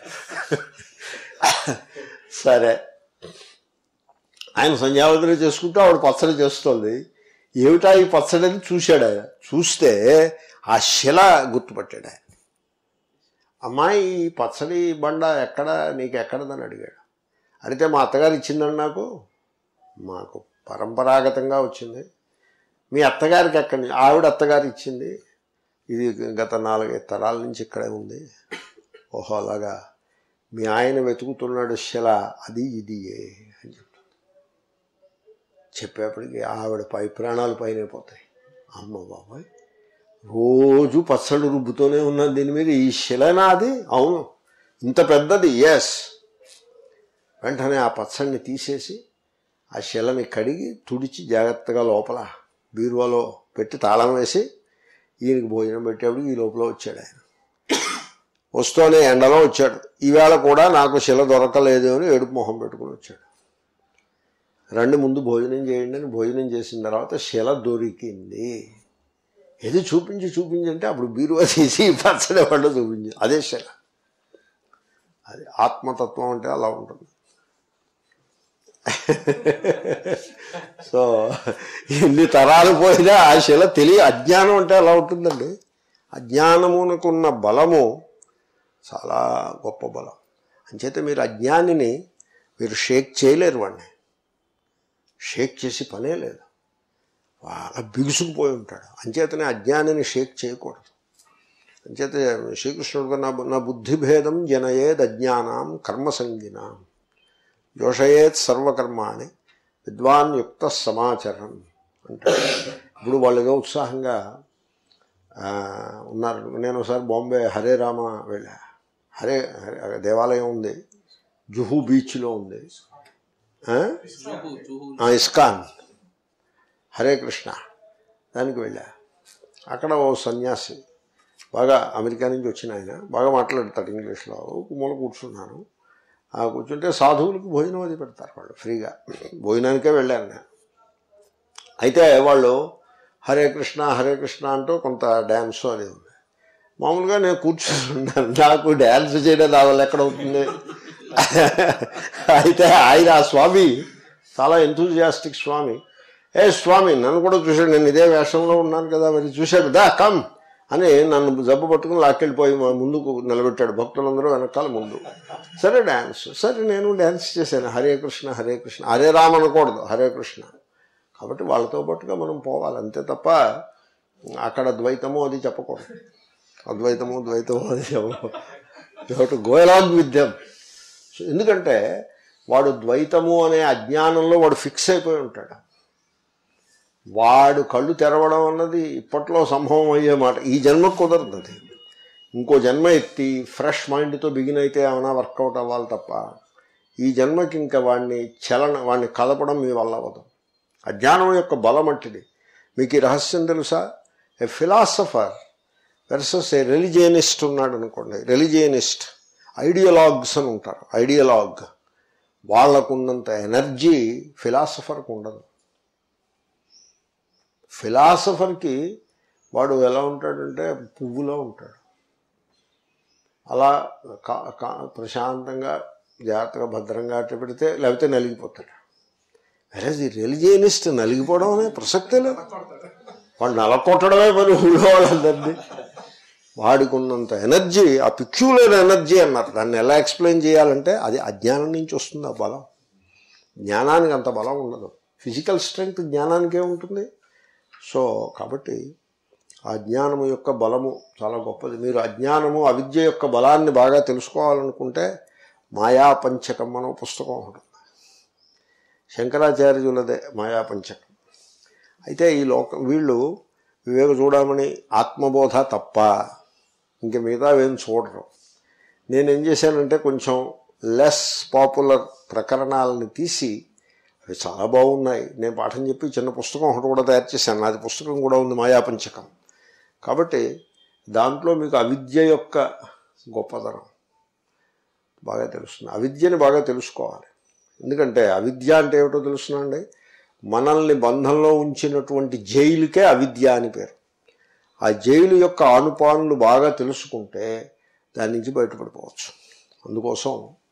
సరే ఆయన సంధ్యావందనం చేసుకుంటూ ఆవిడ పచ్చడి చేస్తుంది ఏమిటా ఈ పచ్చడి అని చూశాడు ఆయన చూస్తే ఆ శిల గుర్తుపట్టాడు ఆయన అమ్మాయి ఈ పచ్చడి బండ ఎక్కడ నీకు ఎక్కడదని అడిగాడు అడిగితే మా అత్తగారు ఇచ్చిందండి నాకు మాకు పరంపరాగతంగా వచ్చింది మీ అత్తగారికి ఎక్కడి ఆవిడ అత్తగారు ఇచ్చింది ఇది గత నాలుగైదు తరాల నుంచి ఇక్కడే ఉంది ఓహో అలాగా మీ ఆయన వెతుకుతున్నాడు శిల అది ఇది అని చెప్తాను చెప్పేప్పటికి ఆవిడ పై ప్రాణాలు పైన పోతాయి అమ్మ బాబాయ్ రోజు పచ్చళ్ళు రుబ్బుతూనే ఉన్నది దీని మీద ఈ శిలనా అది అవును ఇంత పెద్దది ఎస్ వెంటనే ఆ పచ్చడిని తీసేసి ఆ శిలని కడిగి తుడిచి జాగ్రత్తగా లోపల బీరువాలో పెట్టి తాళం వేసి ఈయనకి భోజనం పెట్టేప్పుడు ఈ లోపల వచ్చాడు ఆయన వస్తూనే ఎండలో వచ్చాడు ఈవేళ కూడా నాకు శిల దొరకలేదు అని ఏడుపు మొహం పెట్టుకుని వచ్చాడు రండి ముందు భోజనం చేయండి అని భోజనం చేసిన తర్వాత శిల దొరికింది ఏది చూపించి చూపించి అంటే అప్పుడు బీరువా తీసి పచ్చడి వాళ్ళు చూపించి అదే శిల అది ఆత్మతత్వం అంటే అలా ఉంటుంది సో ఎన్ని తరాలు పోయినా ఆ శిల తెలియ అజ్ఞానం అంటే అలా ఉంటుందండి అజ్ఞానమునకున్న బలము చాలా గొప్ప బలం అంచేత మీరు అజ్ఞానిని మీరు షేక్ చేయలేరు వాడిని షేక్ చేసి పనే లేదు బాగా బిగుసుకుపోయి ఉంటాడు అంచేతనే అజ్ఞానిని షేక్ చేయకూడదు అంచేత శ్రీకృష్ణుడు నా నా బుద్ధిభేదం జనయేద్ అజ్ఞానం కర్మసంగినాం జోషయేత్ సర్వకర్మాణి విద్వాన్ యుక్త సమాచరం అంటాడు ఇప్పుడు వాళ్ళు ఏదో ఉత్సాహంగా ఆ, ఉన్నారు నేను ఒకసారి బాంబే హరే రామ వెళ్ళా హరే హరే దేవాలయం ఉంది జుహు బీచ్లో ఉంది ఆ? ఆ, ఇస్కాన్ హరే కృష్ణ దానికి వెళ్ళా అక్కడ ఓ సన్యాసి బాగా అమెరికా నుంచి వచ్చిన ఆయన బాగా మాట్లాడతాడు ఇంగ్లీష్లో ఒక మూల కూర్చున్నాను ఆ కూర్చుంటే సాధువులకు భోజనం అది పెడతారు వాళ్ళు ఫ్రీగా భోజనానికే వెళ్ళాను నేను అయితే వాళ్ళు హరే కృష్ణ హరే కృష్ణ అంటూ కొంత డ్యాన్స్ అది ఉంది మామూలుగా నేను కూర్చుని ఉన్నాను నాకు డ్యాన్స్ చేయడం నా వల్ల ఎక్కడ అవుతుంది అయితే ఆయన ఆ స్వామి చాలా ఎంతూజియాస్టిక్ స్వామి ఏ స్వామి నన్ను కూడా చూశాడు నేను ఇదే వేషంలో ఉన్నాను కదా మరి చూశాడు దా కమ్ అని నన్ను జబ్బు పట్టుకుని లాక్కెళ్ళిపోయి మా ముందుకు నిలబెట్టాడు భక్తులందరూ వెనకాల ముందు సరే డ్యాన్స్ సరే నేను డ్యాన్స్ చేశాను హరే కృష్ణ హరే కృష్ణ హరే రామ్ అనకూడదు హరే కృష్ణ కాబట్టి వాళ్ళతో పాటుగా మనం పోవాలి అంతే తప్ప అక్కడ ద్వైతము అది చెప్పకూడదు అద్వైతము ద్వైతము అది చెప్పకూడదు గోయలాగ్ విద్యం సో ఎందుకంటే వాడు ద్వైతము అనే అజ్ఞానంలో వాడు ఫిక్స్ అయిపోయి ఉంటాడు వాడు కళ్ళు తెరవడం అన్నది ఇప్పట్లో సంభవం అయ్యే మాట ఈ జన్మకు కుదరదు అది ఇంకో జన్మ ఎత్తి ఫ్రెష్ మైండ్తో బిగిన్ అయితే ఏమైనా వర్కౌట్ అవ్వాలి తప్ప ఈ జన్మకి ఇంకా వాడిని చలన వాడిని కదపడం మీ వల్ల అవ్వదు అజ్ఞానం యొక్క బలం అంటిది మీకు ఈ రహస్యం తెలుసా a philosopher versus a religionist ఉన్నాడు అనుకోండి రిలిజియనిస్ట్ ఐడియలాగ్స్ అని ఉంటారు ఐడియలాగ్ వాళ్ళకున్నంత ఎనర్జీ ఫిలాసఫర్కి ఉండదు ఫిలాసఫర్కి వాడు ఎలా ఉంటాడంటే పువ్వులో ఉంటాడు అలా కా- కా- ప్రశాంతంగా జాగ్రత్తగా భద్రంగా అట్ట పెడితే లేకపోతే నలిగిపోతాడు వెరజ్ ఈ రిలిజియనిస్ట్ నలిగిపోవడం అనే ప్రసక్తే లేదు వాడు నలకొట్టడమే పని ఊళ్ళో వాళ్ళందరినీ వాడికి ఉన్నంత ఎనర్జీ ఆ పిక్యులర్ ఎనర్జీ అన్నారు దాన్ని ఎలా ఎక్స్ప్లెయిన్ చేయాలంటే అది అజ్ఞానం నుంచి వస్తుంది ఆ బలం జ్ఞానానికి అంత బలం ఉండదు ఫిజికల్ స్ట్రెంగ్త్ జ్ఞానానికే ఉంటుంది సో కాబట్టి ఆ జ్ఞానము యొక్క బలము చాలా గొప్పది మీరు అజ్ఞానము అవిద్య యొక్క బలాన్ని బాగా తెలుసుకోవాలనుకుంటే మాయా పంచకం అనే పుస్తకం ఒకటి ఉంది. శంకరాచార్యులదే మాయా పంచకం అయితే ఈ లోకం వీళ్ళు వివేక చూడమని ఆత్మబోధ తప్ప ఇంక మిగతా ఏం చూడరు నేనేం చేశానంటే కొంచెం లెస్ పాపులర్ ప్రకరణాలని తీసి అవి చాలా బాగున్నాయి నేను పాఠం చెప్పి చిన్న పుస్తకం ఒకటి కూడా తయారు చేశాను నాది పుస్తకం కూడా ఉంది మాయాపంచకం కాబట్టి దాంట్లో మీకు అవిద్య యొక్క గొప్పతనం బాగా తెలుస్తుంది అవిద్యని బాగా తెలుసుకోవాలి ఎందుకంటే అవిద్య అంటే ఏమిటో తెలుసునండి మనల్ని బంధంలో ఉంచినటువంటి జైలుకే అవిద్య అని పేరు ఆ జైలు యొక్క ఆనుపానులు బాగా తెలుసుకుంటే దాని నుంచి బయటపడిపోవచ్చు అందుకోసం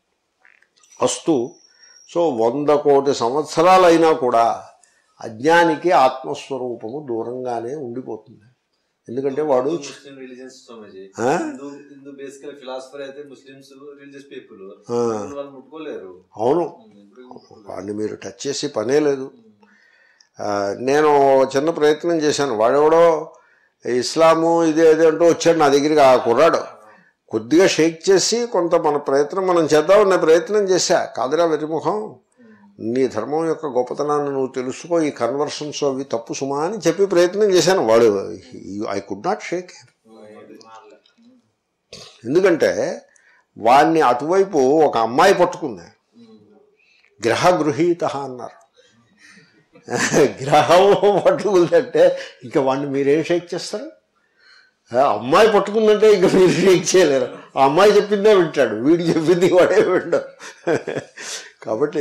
అస్తు సో వంద కోటి సంవత్సరాలైనా కూడా అజ్ఞానికి ఆత్మస్వరూపము దూరంగానే ఉండిపోతుంది ఎందుకంటే వాడు ముస్లిం రిలీజియన్స్ స్వామిజీ ఆ? హిందూ హిందూ బేసికల్ ఫిలాసఫర్ అయితే ముస్లిమ్స్ రిలీజియస్ పీపుల్ ఆ. వాళ్ళు ముట్టుకోలేరు అవును ఇప్పుడు వాడిని మీరు టచ్ చేసి పనే లేదు ఆ, నేను చిన్న ప్రయత్నం చేశాను వాడెవడో ఇస్లాము ఇదే ఇదే అంటూ వచ్చాడు నా దగ్గరికి ఆ కుర్రాడు కొద్దిగా షేక్ చేసి కొంత మన ప్రయత్నం మనం చేద్దామన్న ప్రయత్నం చేశా కాదురా వెరిముఖం నీ ధర్మం యొక్క గొప్పతనాన్ని నువ్వు తెలుసుకో ఈ కన్వర్షన్స్ అవి తప్పు సుమా అని చెప్పి ప్రయత్నం చేశాను వాడు ఐ కుడ్ నాట్ షేక్ ఎందుకంటే వాడిని అటువైపు ఒక అమ్మాయి పట్టుకుంది గ్రహ గృహీత అన్నారు గ్రహం పట్టుకుందంటే ఇంకా వాడిని మీరేం షేక్ చేస్తారు ఆ అమ్మాయి పట్టుకుందంటే ఇంకా మీరు షేక్ చేయలేరు ఆ అమ్మాయి చెప్పిందే వింటాడు వీడు చెప్పింది వాడే వింటాడు కాబట్టి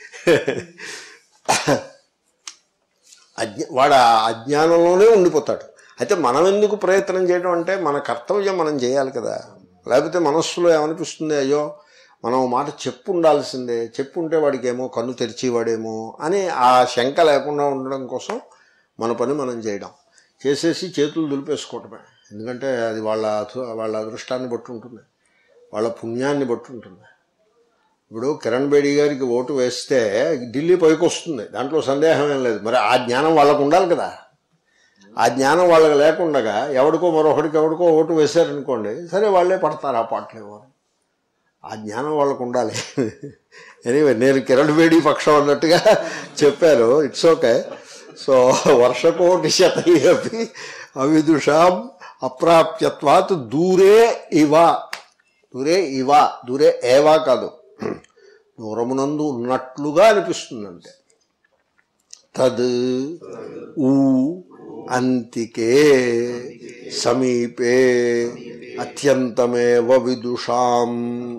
అజ్ఞ వాడు ఆ అజ్ఞానంలోనే ఉండిపోతాడు అయితే మనం ఎందుకు ప్రయత్నం చేయడం అంటే మన కర్తవ్యం మనం చేయాలి కదా లేకపోతే మనస్సులో ఏమనిపిస్తుంది అయ్యో మనం ఓ మాట చెప్పు ఉండాల్సిందే చెప్పు ఉంటే వాడికి ఏమో కన్ను తెరిచేవాడేమో అని ఆ శంక లేకుండా ఉండడం కోసం మన పని మనం చేయడం చేసేసి చేతులు దులిపేసుకోవటమే ఎందుకంటే అది వాళ్ళ అధు- వాళ్ళ అదృష్టాన్ని బట్టి ఉంటుంది వాళ్ళ పుణ్యాన్ని బట్టి ఉంటుంది ఇప్పుడు కిరణ్ బేడి గారికి ఓటు వేస్తే ఢిల్లీ పైకి వస్తుంది దాంట్లో సందేహం ఏం లేదు మరి ఆ జ్ఞానం వాళ్ళకు ఉండాలి కదా ఆ జ్ఞానం వాళ్ళకి లేకుండగా ఎవడికో మరొకడికి ఎవడికో ఓటు వేశారనుకోండి సరే వాళ్ళే పడతారు ఆ పాటలు వారు ఆ జ్ఞానం వాళ్ళకు ఉండాలి ఎనీవే నేను కిరణ్ బేడి పక్షం అన్నట్టుగా చెప్పారు ఇట్స్ ఓకే సో వర్షకోటి శతయపి అవిదుషాం అప్రాప్యత్వాత్ దూరే ఇవ దూరే ఇవ దూరే ఏవా కాదు దూరమునందు ఉన్నట్లుగా అనిపిస్తుందంటే తద్ ఊ అంతికే సమీపే అత్యంతమేవ విదుషాం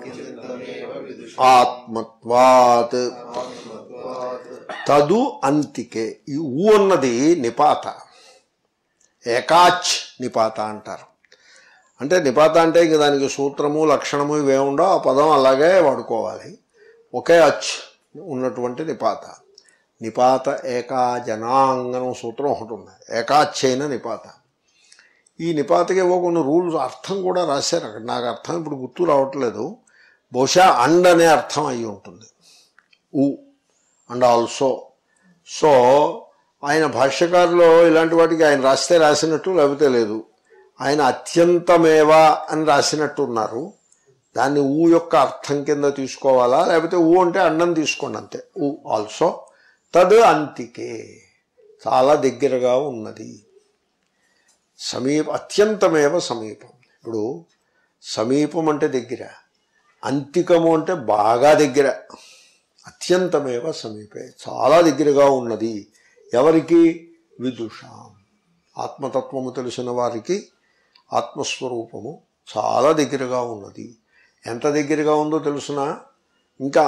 ఆత్మత్వాత్ తదు అంతికే ఈ ఊ అన్నది నిపాత ఏకాచ్ నిపాత అంటారు అంటే నిపాత అంటే ఇంక దానికి సూత్రము లక్షణము ఇవేముండో ఆ పదం అలాగే వాడుకోవాలి ఒకే అచ్ ఉన్నటువంటి నిపాత నిపాత ఏకాజనాంగనం సూత్రం ఒకటి ఉంది ఏకాచ్చైన నిపాత ఈ నిపాతకి ఏవో కొన్ని రూల్స్ అర్థం కూడా రాశారు అక్కడ నాకు అర్థం ఇప్పుడు గుర్తు రావట్లేదు బహుశా అండ్ అనే అర్థం అయి ఉంటుంది ఊ అండ్ ఆల్సో సో ఆయన భాష్యకారులో ఇలాంటి వాటికి ఆయన రాస్తే రాసినట్టు లేకపోతే లేదు ఆయన అత్యంతమేవా అని రాసినట్టు ఉన్నారు దాన్ని ఊ యొక్క అర్థం కింద తీసుకోవాలా లేకపోతే ఊ అంటే అన్నం తీసుకోండి అంతే ఊ ఆల్సో తద్ అంతికే చాలా దగ్గరగా ఉన్నది సమీప అత్యంతమేవ సమీపం ఇప్పుడు సమీపం అంటే దగ్గర అంతికము అంటే బాగా దగ్గర అత్యంతమేవ సమీపే చాలా దగ్గరగా ఉన్నది ఎవరికి విదుషాం ఆత్మతత్వము తెలిసిన వారికి ఆత్మస్వరూపము చాలా దగ్గరగా ఉన్నది ఎంత దగ్గరగా ఉందో తెలుసునా ఇంకా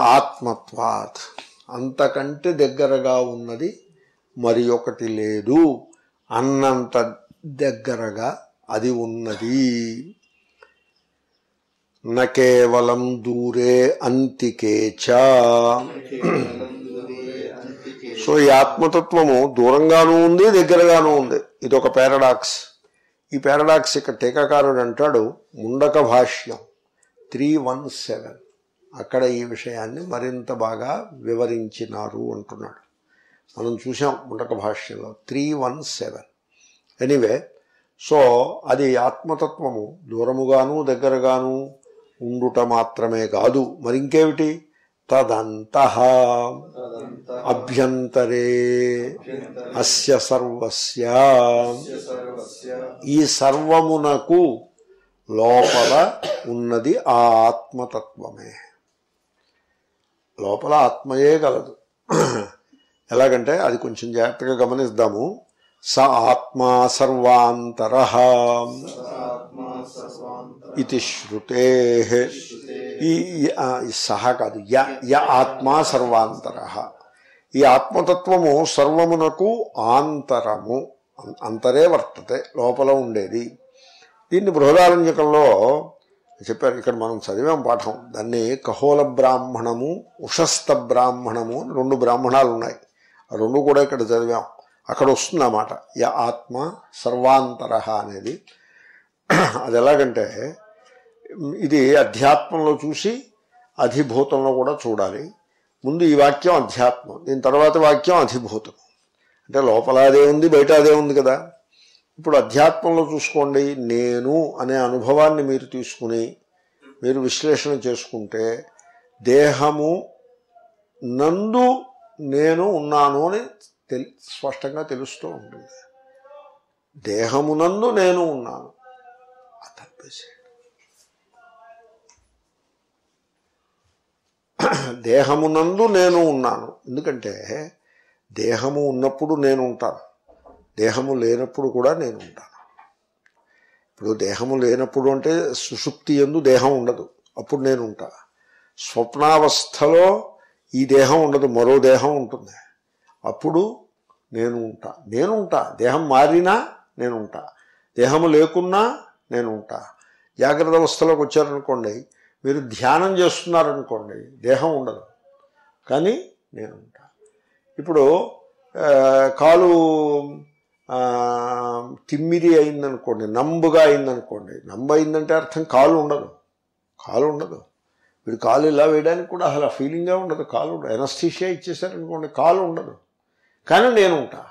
ఆత్మత్వాత్ అంతకంటే దగ్గరగా ఉన్నది మరి ఒకటి లేదు అన్నంత దగ్గరగా అది ఉన్నది న కేవలం దూరే అంతికే చ సో ఈ ఆత్మతత్వము దూరంగానూ ఉంది దగ్గరగానూ ఉంది ఇది ఒక పారాడాక్స్ ఈ పారాడాక్స్ ఇక్కడ టీకాకారుడు అంటాడు Mundaka Bhashyam three one seven అక్కడ ఈ విషయాన్ని మరింత బాగా వివరించినారు అంటున్నాడు మనం చూసాం ముండక భాష్యంలో three one seven anyway so అది ఆత్మతత్వము దూరముగాను దగ్గరగాను ఉండుట మాత్రమే కాదు మరింకేమిటి తదంత అభ్యంతరే అస్య సర్వస్య సర్వస్య ఈ సర్వమునకు లోపల ఉన్నది ఆ ఆత్మతత్వమే లోపల ఆత్మయే గలదు ఎలాగంటే అది కొంచెం జాగ్రత్తగా గమనిద్దాము స ఆత్మా సర్వాంతర ఆత్మా సర్వాంతర ఇది శృతే ఈ ఈ- ఆ, ఈ సహ కాదు య య ఆత్మా సర్వాంతర ఈ ఆత్మతత్వము సర్వమునకు ఆంతరము అం- అంతరే వర్తతే లోపల ఉండేది దీన్ని బృహదారంజకంలో చెప్పారు ఇక్కడ మనం చదివాం పాఠం దాన్ని కహోల బ్రాహ్మణము ఉషస్థ బ్రాహ్మణము అని రెండు బ్రాహ్మణాలు ఉన్నాయి ఆ రెండు కూడా ఇక్కడ చదివాం అక్కడ వస్తుంది అన్నమాట య ఆత్మ సర్వాంతర అనేది అది ఎలాగంటే ఇది అధ్యాత్మంలో చూసి అధిభూతంలో కూడా చూడాలి ముందు ఈ వాక్యం అధ్యాత్మం దీని తర్వాత వాక్యం అధిభూతం అంటే లోపల అదే ఉంది బయట అదే ఉంది కదా ఇప్పుడు అధ్యాత్మంలో చూసుకోండి నేను అనే అనుభవాన్ని మీరు తీసుకుని మీరు విశ్లేషణ చేసుకుంటే దేహము నందు నేను ఉన్నాను అని తెలి స్పష్టంగా తెలుస్తూ ఉంటుంది దేహమునందు నేను ఉన్నాను అది తప్పేసేయండి దేహమునందు నేను ఉన్నాను ఎందుకంటే దేహము ఉన్నప్పుడు నేను ఉంటాను దేహము లేనప్పుడు కూడా నేను ఉంటాను ఇప్పుడు దేహము లేనప్పుడు అంటే సుషుప్తి ఎందు దేహం ఉండదు అప్పుడు నేను ఉంటా స్వప్నావస్థలో ఈ దేహం ఉండదు మరో దేహం ఉంటుంది అప్పుడు నేను ఉంటా నేను ఉంటా దేహం మారినా నేను ఉంటా దేహము లేకున్నా నేను ఉంటా జాగ్రత్త అవస్థలోకి వచ్చారనుకోండి మీరు ధ్యానం చేస్తున్నారనుకోండి దేహం ఉండదు కానీ నేను ఉంటా ఇప్పుడు ఆ, కాలు ఆ, తిమ్మిరి అయిందనుకోండి నంబుగా అయిందనుకోండి నంబు అయిందంటే అర్థం కాలు ఉండదు కాలు ఉండదు వీడు కాలు ఇలా వేయడానికి కూడా అసలు ఆ ఫీలింగే ఉండదు కాలు ఉండదు ఎనస్థీషియా ఇచ్చేసారనుకోండి కాలు ఉండదు కానీ నేను ఉంటా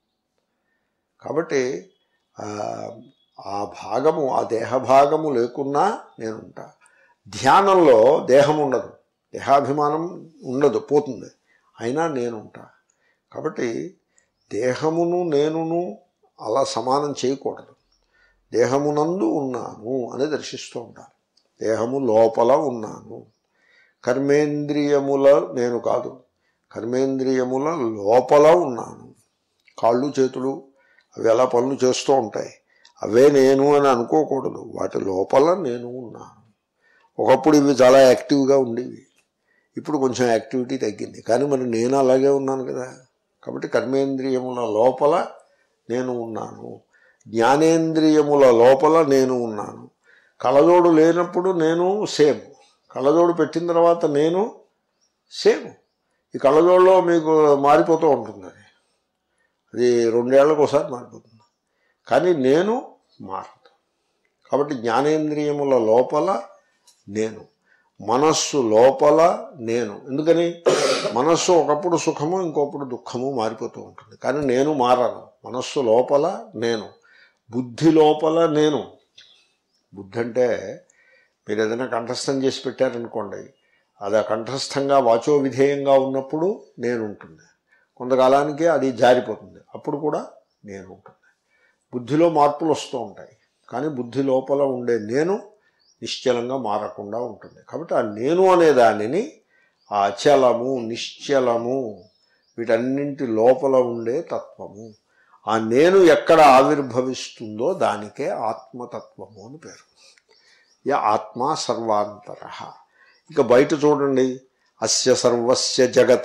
కాబట్టి ఆ, ఆ భాగము ఆ దేహ భాగము లేకున్నా నేను ఉంటా ధ్యానంలో దేహం ఉండదు దేహాభిమానం ఉండదు పోతుంది అయినా నేను ఉంటా కాబట్టి దేహమును నేనును అలా సమానం చేయకూడదు దేహమునందు ఉన్నాను అని దర్శిస్తూ ఉంటాను దేహము లోపల ఉన్నాను కర్మేంద్రియముల నేను కాదు కర్మేంద్రియముల లోపల ఉన్నాను కాళ్ళు చేతులు అవి ఎలా పనులు చేస్తూ ఉంటాయి అవే నేను అని అనుకోకూడదు వాటి లోపల నేను ఉన్నాను ఒకప్పుడు ఇవి చాలా యాక్టివ్గా ఉండేవి ఇప్పుడు కొంచెం యాక్టివిటీ తగ్గింది కానీ మరి నేను అలాగే ఉన్నాను కదా కాబట్టి కర్మేంద్రియముల లోపల నేను ఉన్నాను జ్ఞానేంద్రియముల లోపల నేను ఉన్నాను కళ్ళజోడు లేనప్పుడు నేను సేమ్ కళ్ళజోడు పెట్టిన తర్వాత నేను సేమ్ ఈ కళ్ళజోడులో మీకు మారిపోతూ ఉంటుంది అది అది రెండేళ్లకు ఒకసారి మారిపోతుంది కానీ నేను మారదు కాబట్టి జ్ఞానేంద్రియముల లోపల నేను మనస్సు లోపల నేను ఎందుకని మనస్సు ఒకప్పుడు సుఖము ఇంకొప్పుడు దుఃఖము మారిపోతూ ఉంటుంది కానీ నేను మారను మనస్సు లోపల నేను బుద్ధి లోపల నేను బుద్ధి అంటే మీరు ఏదైనా కంఠస్థం చేసి పెట్టారనుకోండి అది ఆ కంఠస్థంగా వాచో విధేయంగా ఉన్నప్పుడు నేను ఉంటుంది కొంతకాలానికి అది జారిపోతుంది అప్పుడు కూడా నేను ఉంటుంది బుద్ధిలో మార్పులు వస్తూ ఉంటాయి కానీ బుద్ధి లోపల ఉండే నేను నిశ్చలంగా మారకుండా ఉంటుంది కాబట్టి ఆ నేను అనే దానిని ఆ అచలము నిశ్చలము వీటన్నింటి లోపల ఉండే తత్వము ఆ నేను ఎక్కడ ఆవిర్భవిస్తుందో దానికే ఆత్మతత్వము అని పేరు యా ఆత్మ సర్వాంతర ఇక బయట చూడండి అస్య సర్వస్య జగత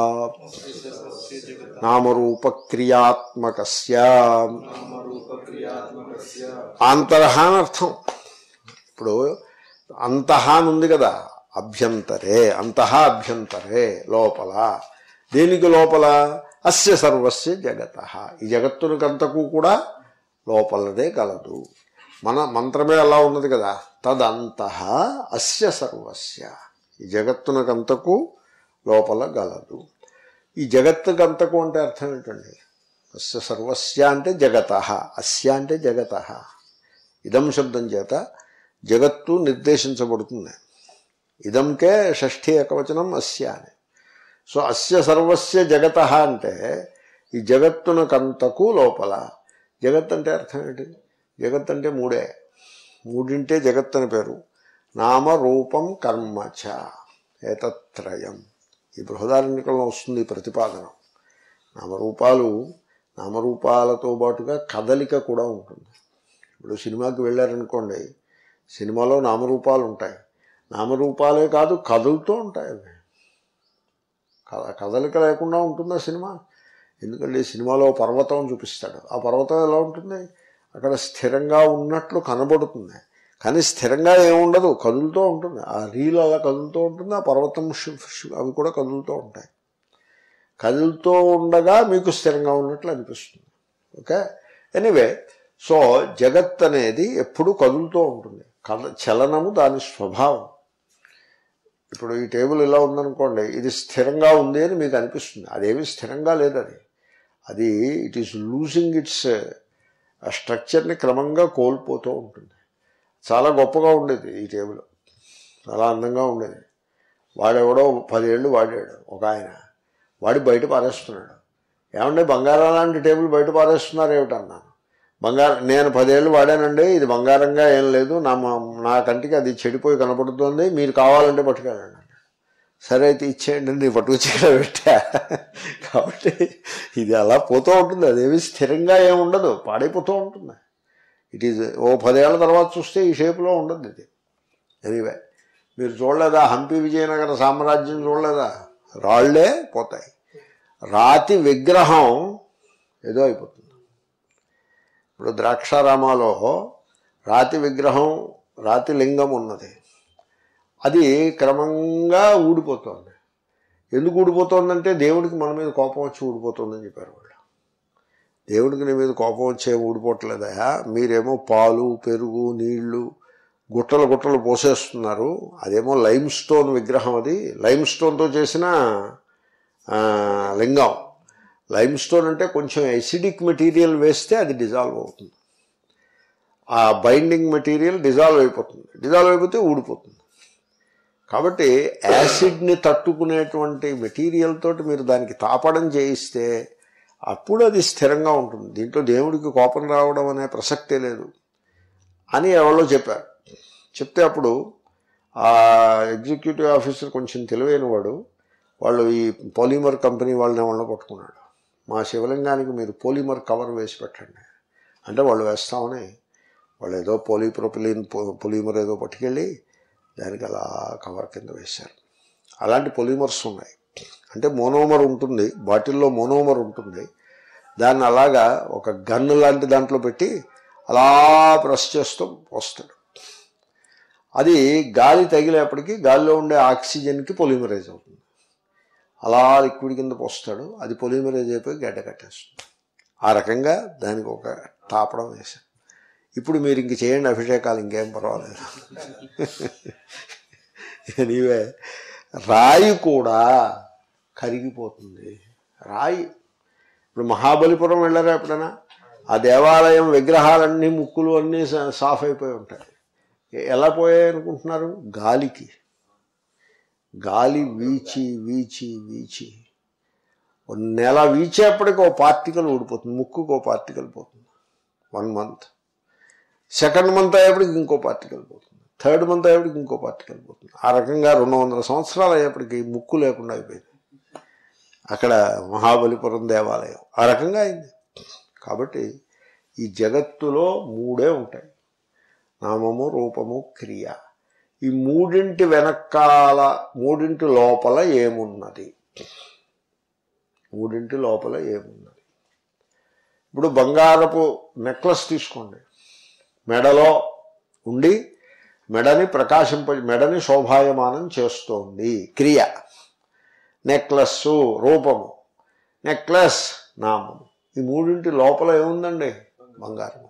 నామరూపక్రియాత్మకస్య నామరూపక్రియాత్మకస్య ఆంతరహ అని అర్థం ఇప్పుడు అంతః అని ఉంది కదా అభ్యంతరే అంతః అభ్యంతరే లోపల దేనికి లోపల అస్య సర్వస్య జగత ఈ జగత్తునికంతకు కూడా లోపలదే కలదు మన మంత్రమే అలా ఉన్నది కదా తదంతః అస్య సర్వస్య ఈ జగత్తునకంతకు లోపల గలదు ఈ జగత్తుకంతకు అంటే అర్థం ఏంటండి అస్య సర్వస్య అంటే జగత అస్య అంటే జగత ఇదం శబ్దం చేత జగత్తు నిర్దేశించబడుతుంది ఇదంకే షష్ఠీ ఏకవచనం అస్య అని సో అస్య సర్వస్య జగత అంటే ఈ జగత్తునకంతకు లోపల జగత్ అంటే అర్థం ఏంటి జగత్ అంటే మూడే మూడింటే జగత్ అని పేరు నామ రూపం కర్మ చ ఏతత్రయం ఈ బృహదారణ్యకంలో వస్తుంది ఈ ప్రతిపాదన నామరూపాలు నామరూపాలతో పాటుగా కదలిక కూడా ఉంటుంది ఇప్పుడు సినిమాకి వెళ్ళారనుకోండి సినిమాలో నామరూపాలు ఉంటాయి నామరూపాలే కాదు కదులుతూ ఉంటాయి అవి కద- కదలిక లేకుండా ఉంటుందా సినిమా ఎందుకంటే సినిమాలో పర్వతం చూపిస్తాడు ఆ పర్వతం ఎలా ఉంటుంది అక్కడ స్థిరంగా ఉన్నట్లు కనబడుతుంది కానీ స్థిరంగా ఏముండదు కదులుతూ ఉంటుంది ఆ రీల్ అలా కదులుతూ ఉంటుంది ఆ పర్వతం షు- షు- అవి కూడా కదులుతూ ఉంటాయి కదులుతూ ఉండగా మీకు స్థిరంగా ఉన్నట్లు అనిపిస్తుంది ఓకే ఎనీవే సో జగత్ అనేది ఎప్పుడూ కదులుతూ ఉంటుంది కద చలనము దాని స్వభావం ఇప్పుడు ఈ టేబుల్ ఇలా ఉందనుకోండి ఇది స్థిరంగా ఉంది అని మీకు అనిపిస్తుంది అదేమి స్థిరంగా లేదు అది అది ఇట్ ఈస్ లూజింగ్ ఇట్స్ స్ట్రక్చర్ని క్రమంగా కోల్పోతూ ఉంటుంది చాలా గొప్పగా ఉండేది ఈ టేబుల్ చాలా అందంగా ఉండేది వాడెవడో పదేళ్ళు వాడాడు ఒక ఆయన వాడి బయట పారేస్తున్నాడు ఏమంటే బంగారం లాంటి టేబుల్ బయట పారేస్తున్నారు ఏమిటన్నాను బంగారం నేను పదేళ్ళు వాడానండి ఇది బంగారంగా ఏం లేదు నా మా- నా కంటికి అది చెడిపోయి కనపడుతుంది మీరు కావాలంటే పట్టుకెళ్ళండి అన్నాడు. సరే అయితే ఇచ్చేయండి నీ పట్టుకొచ్చి ఇక్కడ పెట్టా కాబట్టి ఇది అలా పోతూ ఉంటుంది అదేమి స్థిరంగా ఏమి ఉండదు పాడైపోతూ ఉంటుంది ఇట్ ఈజ్ ఓ పదేళ్ల తర్వాత చూస్తే ఈ షేప్లో ఉండదు ఇది ఎనీవే మీరు చూడలేదా హంపి విజయనగర సామ్రాజ్యం చూడలేదా రాళ్లే పోతాయి రాతి విగ్రహం ఏదో అయిపోతుంది ఇప్పుడు ద్రాక్షారామాలో రాతి విగ్రహం రాతి లింగం ఉన్నది అది క్రమంగా ఊడిపోతుంది ఎందుకు ఊడిపోతుందంటే దేవుడికి మన మీద కోపం వచ్చి ఊడిపోతుందని చెప్పారు వాళ్ళు దేవుడికి నీ మీద కోపం వచ్చే ఊడిపోవట్లేదా మీరేమో పాలు పెరుగు నీళ్లు గుట్టలు గుట్టలు పోసేస్తున్నారు అదేమో లైమ్ స్టోన్ విగ్రహం అది లైమ్ స్టోన్తో చేసిన ఆ, లింగం లైమ్ స్టోన్ అంటే కొంచెం ఎసిడిక్ మెటీరియల్ వేస్తే అది డిజాల్వ్ అవుతుంది ఆ బైండింగ్ మెటీరియల్ డిజాల్వ్ అయిపోతుంది డిజాల్వ్ అయిపోతే ఊడిపోతుంది కాబట్టి యాసిడ్ని తట్టుకునేటువంటి మెటీరియల్ తోటి మీరు దానికి తాపడం చేయిస్తే అప్పుడు అది స్థిరంగా ఉంటుంది దీంట్లో దేవుడికి కోపం రావడం అనే ప్రసక్తే లేదు అని ఎవరో చెప్పారు చెప్తే అప్పుడు ఆ ఎగ్జిక్యూటివ్ ఆఫీసర్ కొంచెం తెలివైన వాడు వాళ్ళు ఈ పాలిమర్ కంపెనీ వాళ్ళని వాళ్ళని పట్టుకున్నాడు మా శివలింగానికి మీరు పోలిమర్ కవర్ వేసి పెట్టండి అంటే వాళ్ళు వేస్తామని వాళ్ళు ఏదో పోలీప్రోపిలిన్ పొలిమర్ ఏదో పట్టుకెళ్ళి దానికి అలా కవర్ కింద వేశారు అలాంటి పొలిమర్స్ ఉన్నాయి అంటే మోనోమర్ ఉంటుంది బాటిల్లో మోనోమర్ ఉంటుంది దాన్ని అలాగా ఒక గన్ను లాంటి దాంట్లో పెట్టి అలా ప్రెస్ చేస్తూ వస్తాడు అది గాలి తగిలేపటికి గాలిలో ఉండే ఆక్సిజన్కి పొలిమరైజ్ అవుతుంది అలా లిక్విడ్ కింద పోస్తాడు అది పొలిమరైజ్ అయిపోయి గడ్డ కట్టేస్తుంది ఆ రకంగా దానికి ఒక తాపడం వేశాను ఇప్పుడు మీరు ఇంక చేయండి అభిషేకాలు ఇంకేం పర్వాలేదు ఎనీవే రాయి కూడా కరిగిపోతుంది రాయి ఇప్పుడు మహాబలిపురం వెళ్ళారా ఎప్పుడైనా ఆ దేవాలయం విగ్రహాలన్నీ ముక్కులు అన్నీ సా- సాఫ్ అయిపోయి ఉంటాయి ఎ- ఎలా పోయాయి అనుకుంటున్నారు గాలికి గాలి వీచి వీచి వీచి ఓ నెల వీచేపటికి ఓ పార్టికల్ ఊడిపోతుంది ముక్కుకు ఓ పార్టికల్ పోతుంది వన్ మంత్ సెకండ్ మంత్ అయ్యేప్పటికి ఇంకో పార్టికల్ పోతుంది థర్డ్ మంత్ అయ్యేప్పటికి ఇంకో పార్టికల్ పోతుంది ఆ రకంగా రెండు వందల సంవత్సరాలు అయ్యేప్పటికి ముక్కు లేకుండా అయిపోయింది అక్కడ మహాబలిపురం దేవాలయం ఆ రకంగా అయింది కాబట్టి ఈ జగత్తులో మూడే ఉంటాయి నామము రూపము క్రియ ఈ మూడింటి వెనకాల మూడింటి లోపల ఏమున్నది మూడింటి లోపల ఏమున్నది ఇప్పుడు బంగారపు నెక్లెస్ తీసుకోండి మెడలో ఉండి మెడని ప్రకాశింప మెడని శోభాయమానం చేస్తోంది క్రియ నెక్లెస్ రూపము నెక్లెస్ నామము ఈ మూడింటి లోపల ఏముందండి బంగారం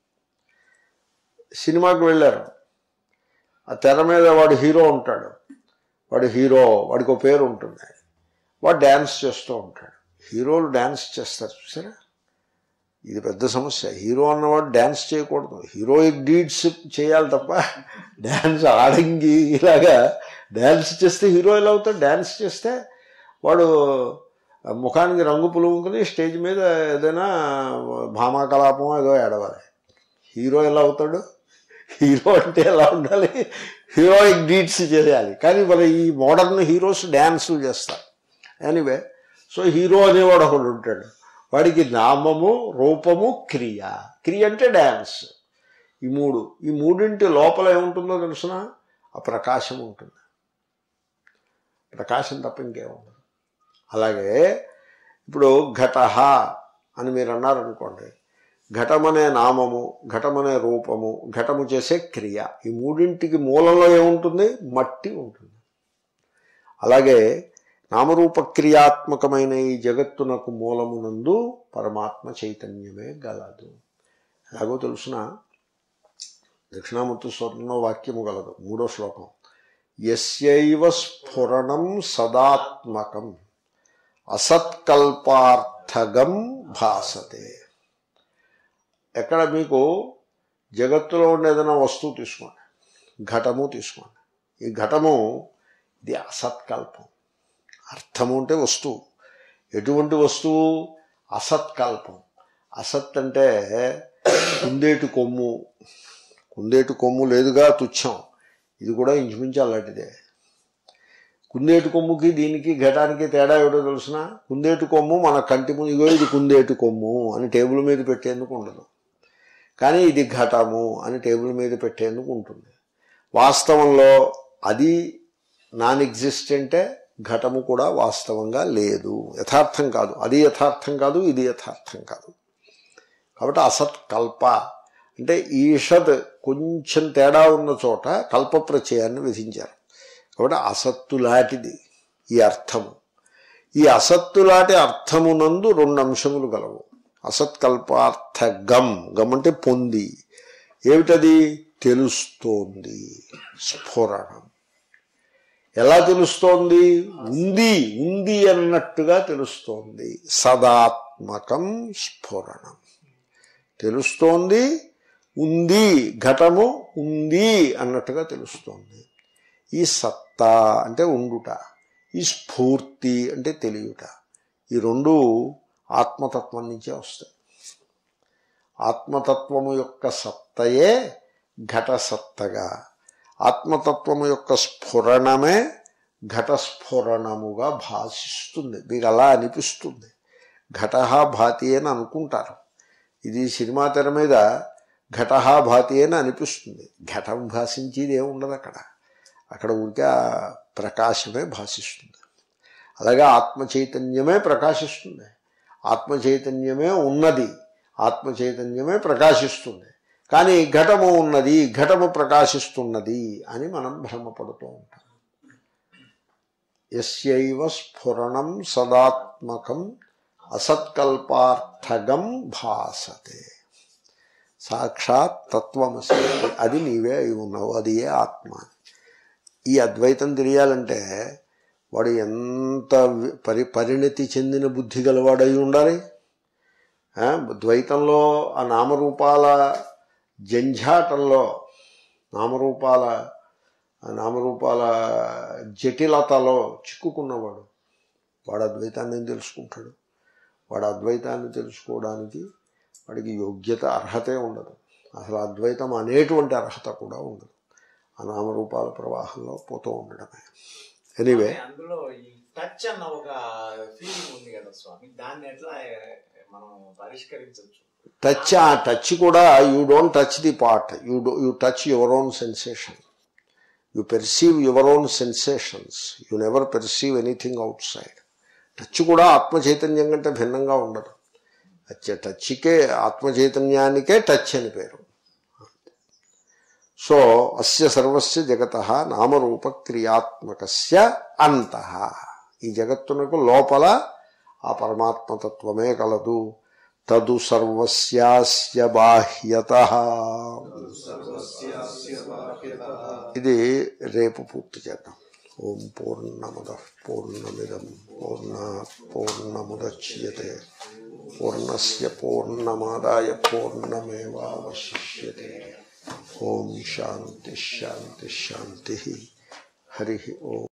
సినిమాకి వెళ్ళారు ఆ తెర మీద వాడు హీరో ఉంటాడు వాడు హీరో వాడికి ఒక పేరు ఉంటుంది వాడు డ్యాన్స్ చేస్తూ ఉంటాడు హీరోలు డ్యాన్స్ చేస్తారు చూసారా ఇది పెద్ద సమస్య హీరో అన్నవాడు డ్యాన్స్ చేయకూడదు హీరోయిక్ డీడ్స్ చేయాలి తప్ప డ్యాన్స్ ఆడంగి ఇలాగా డ్యాన్స్ చేస్తే హీరో ఎలా అవుతాడు డ్యాన్స్ చేస్తే వాడు ముఖానికి రంగు పులుముకుని స్టేజ్ మీద ఏదైనా భామాకలాపం ఏదో ఏడవాలి హీరో ఎలా అవుతాడు హీరో అంటే ఎలా ఉండాలి హీరోయిక్ డీడ్స్ చేయాలి కానీ మరి ఈ మోడర్న్ హీరోస్ డ్యాన్సులు చేస్తారు ఎనీవే సో హీరో అనేవాడు ఒకడు ఉంటాడు వాడికి నామము రూపము క్రియ క్రియ అంటే డ్యాన్స్ ఈ మూడు ఈ మూడింటి లోపల ఏముంటుందో తెలుసిన ఆ ప్రకాశం ఉంటుంది ప్రకాశం తప్ప ఇంకేముండదు అలాగే ఇప్పుడు ఘట అని మీరు అన్నారనుకోండి ఘటమనే నామము ఘటమనే రూపము ఘటము చేసే క్రియ ఈ మూడింటికి మూలంలో ఏముంటుంది మట్టి ఉంటుంది అలాగే నామరూప క్రియాత్మకమైన ఈ జగత్తునకు మూలమునందు పరమాత్మ చైతన్యమే గలదు ఎలాగో తెలుసిన దక్షిణామూర్తి స్వర్ణంలో వాక్యము గలదు మూడో శ్లోకం ఎస్యైవ స్ఫురణం సదాత్మకం అసత్కల్పార్థగం భాసతే ఎక్కడ మీకు జగత్తులో ఉండే ఏదైనా వస్తువు తీసుకోండి ఘటము తీసుకోండి ఈ ఘటము ఇది అసత్కల్పం అర్థము అంటే వస్తువు ఎటువంటి వస్తువు అసత్కల్పం అసత్ అంటే కుందేటి కొమ్ము కుందేటి కొమ్ము లేదుగా తుచ్చం ఇది కూడా ఇంచుమించు అలాంటిదే కుందేటి కొమ్ముకి దీనికి ఘటానికి తేడా ఏమిటో తెలిసిన కుందేటి కొమ్ము మన కంటి ముందు ఇగో ఇది కుందేటి కొమ్ము అని టేబుల్ మీద పెట్టేందుకు ఉండదు కానీ ఇది ఘటము అని టేబుల్ మీద పెట్టేందుకు ఉంటుంది వాస్తవంలో అది నాన్ ఎగ్జిస్టెంటే ఘటము కూడా వాస్తవంగా లేదు యథార్థం కాదు అది యథార్థం కాదు ఇది యథార్థం కాదు కాబట్టి అసత్ కల్ప అంటే ఈషద్ కొంచెం తేడా ఉన్న చోట కల్ప ప్రత్యయాన్ని విధించారు కాబట్టి అసత్తులాంటిది ఈ అర్థము ఈ అసత్తులాంటి అర్థమునందు రెండు అంశములు గలవు అసత్కల్పార్థ గమ్ గమ్ అంటే పొంది ఏమిటది తెలుస్తోంది స్ఫురణం ఎలా తెలుస్తోంది ఉంది ఉంది అన్నట్టుగా తెలుస్తోంది సదాత్మకం స్ఫురణం తెలుస్తోంది ఉంది ఘటము ఉంది అన్నట్టుగా తెలుస్తోంది ఈ సత్తా అంటే ఉండుట ఈ స్ఫూర్తి అంటే తెలియట ఈ రెండు ఆత్మతత్వం నుంచే వస్తాయి ఆత్మతత్వము యొక్క సత్తయే ఘట సత్తగా ఆత్మతత్వము యొక్క స్ఫురణమే ఘటస్ఫురణముగా భాషిస్తుంది మీకు అలా అనిపిస్తుంది ఘట భాతి అని అనుకుంటారు ఇది సినిమా తెర మీద ఘట భాతి అని అనిపిస్తుంది ఘటం భాషించేది ఏముండదు అక్కడ అక్కడ ఊరికే ఆ ప్రకాశమే భాషిస్తుంది అలాగే ఆత్మ చైతన్యమే ప్రకాశిస్తుంది ఆత్మ చైతన్యమే ఉన్నది ఆత్మ చైతన్యమే ప్రకాశిస్తుంది కానీ ఘటము ఉన్నది ఘటము ప్రకాశిస్తున్నది అని మనం భ్రమపడుతూ ఉంటాం ఎస్యైవ స్ఫురణం సదాత్మకం అసత్కల్పార్థగం భాసతే సాక్షాత్ తత్వమసి అది నీవే అయి ఉన్నావు అది ఏ ఆత్మ ఈ అద్వైతం తెలియాలంటే వాడు ఎంత వి- పరి పరిణతి చెందిన బుద్ధి గలవాడై ఉండాలి ఆ, ద్వైతంలో ఆ నామరూపాల జంఝాటంలో నామరూపాల ఆ నామరూపాల జటిలతలో చిక్కుకున్నవాడు వాడు అద్వైతాన్ని ఏం తెలుసుకుంటాడు వాడు అద్వైతాన్ని తెలుసుకోవడానికి వాడికి యోగ్యత అర్హతే ఉండదు అసలు అద్వైతం అనేటువంటి అర్హత కూడా ఉండదు ఆ నామరూపాల ప్రవాహంలో పోతూ ఉండడమే ఎనీవే అందులో ఈ టచ్ అన్న ఒక ఫీలింగ్ ఉంది కదా స్వామి దాన్ని ఎట్లా మనం పరిష్కరించవచ్చు టచ్ ఆ టచ్ కూడా you don't touch the part you do you touch your own sensation you perceive your own sensations you never perceive anything outside touch కూడా ఆత్మ చైతన్యం కంటే భిన్నంగా ఉండదు అచ్చే టచ్కే ఆత్మ చైతన్యానికే టచ్ అని పేరు సో అస్య సర్వస్య జగత నామరూప క్రియాత్మకస్య అంత ఈ జగత్తునకు లోపల ఆ పరమాత్మతత్వమే కలదు తదు సర్వస్యాస్య బాహ్యత ఇది రేపు పూర్తి చేద్దాం ఓం పూర్ణముద పూర్ణమిదం పూర్ణ పూర్ణముద్యతే పూర్ణస్య పూర్ణమాదాయ పూర్ణమేవాశిష్యతే ఓం శాంతి శాంతి శాంతి హరి ఓం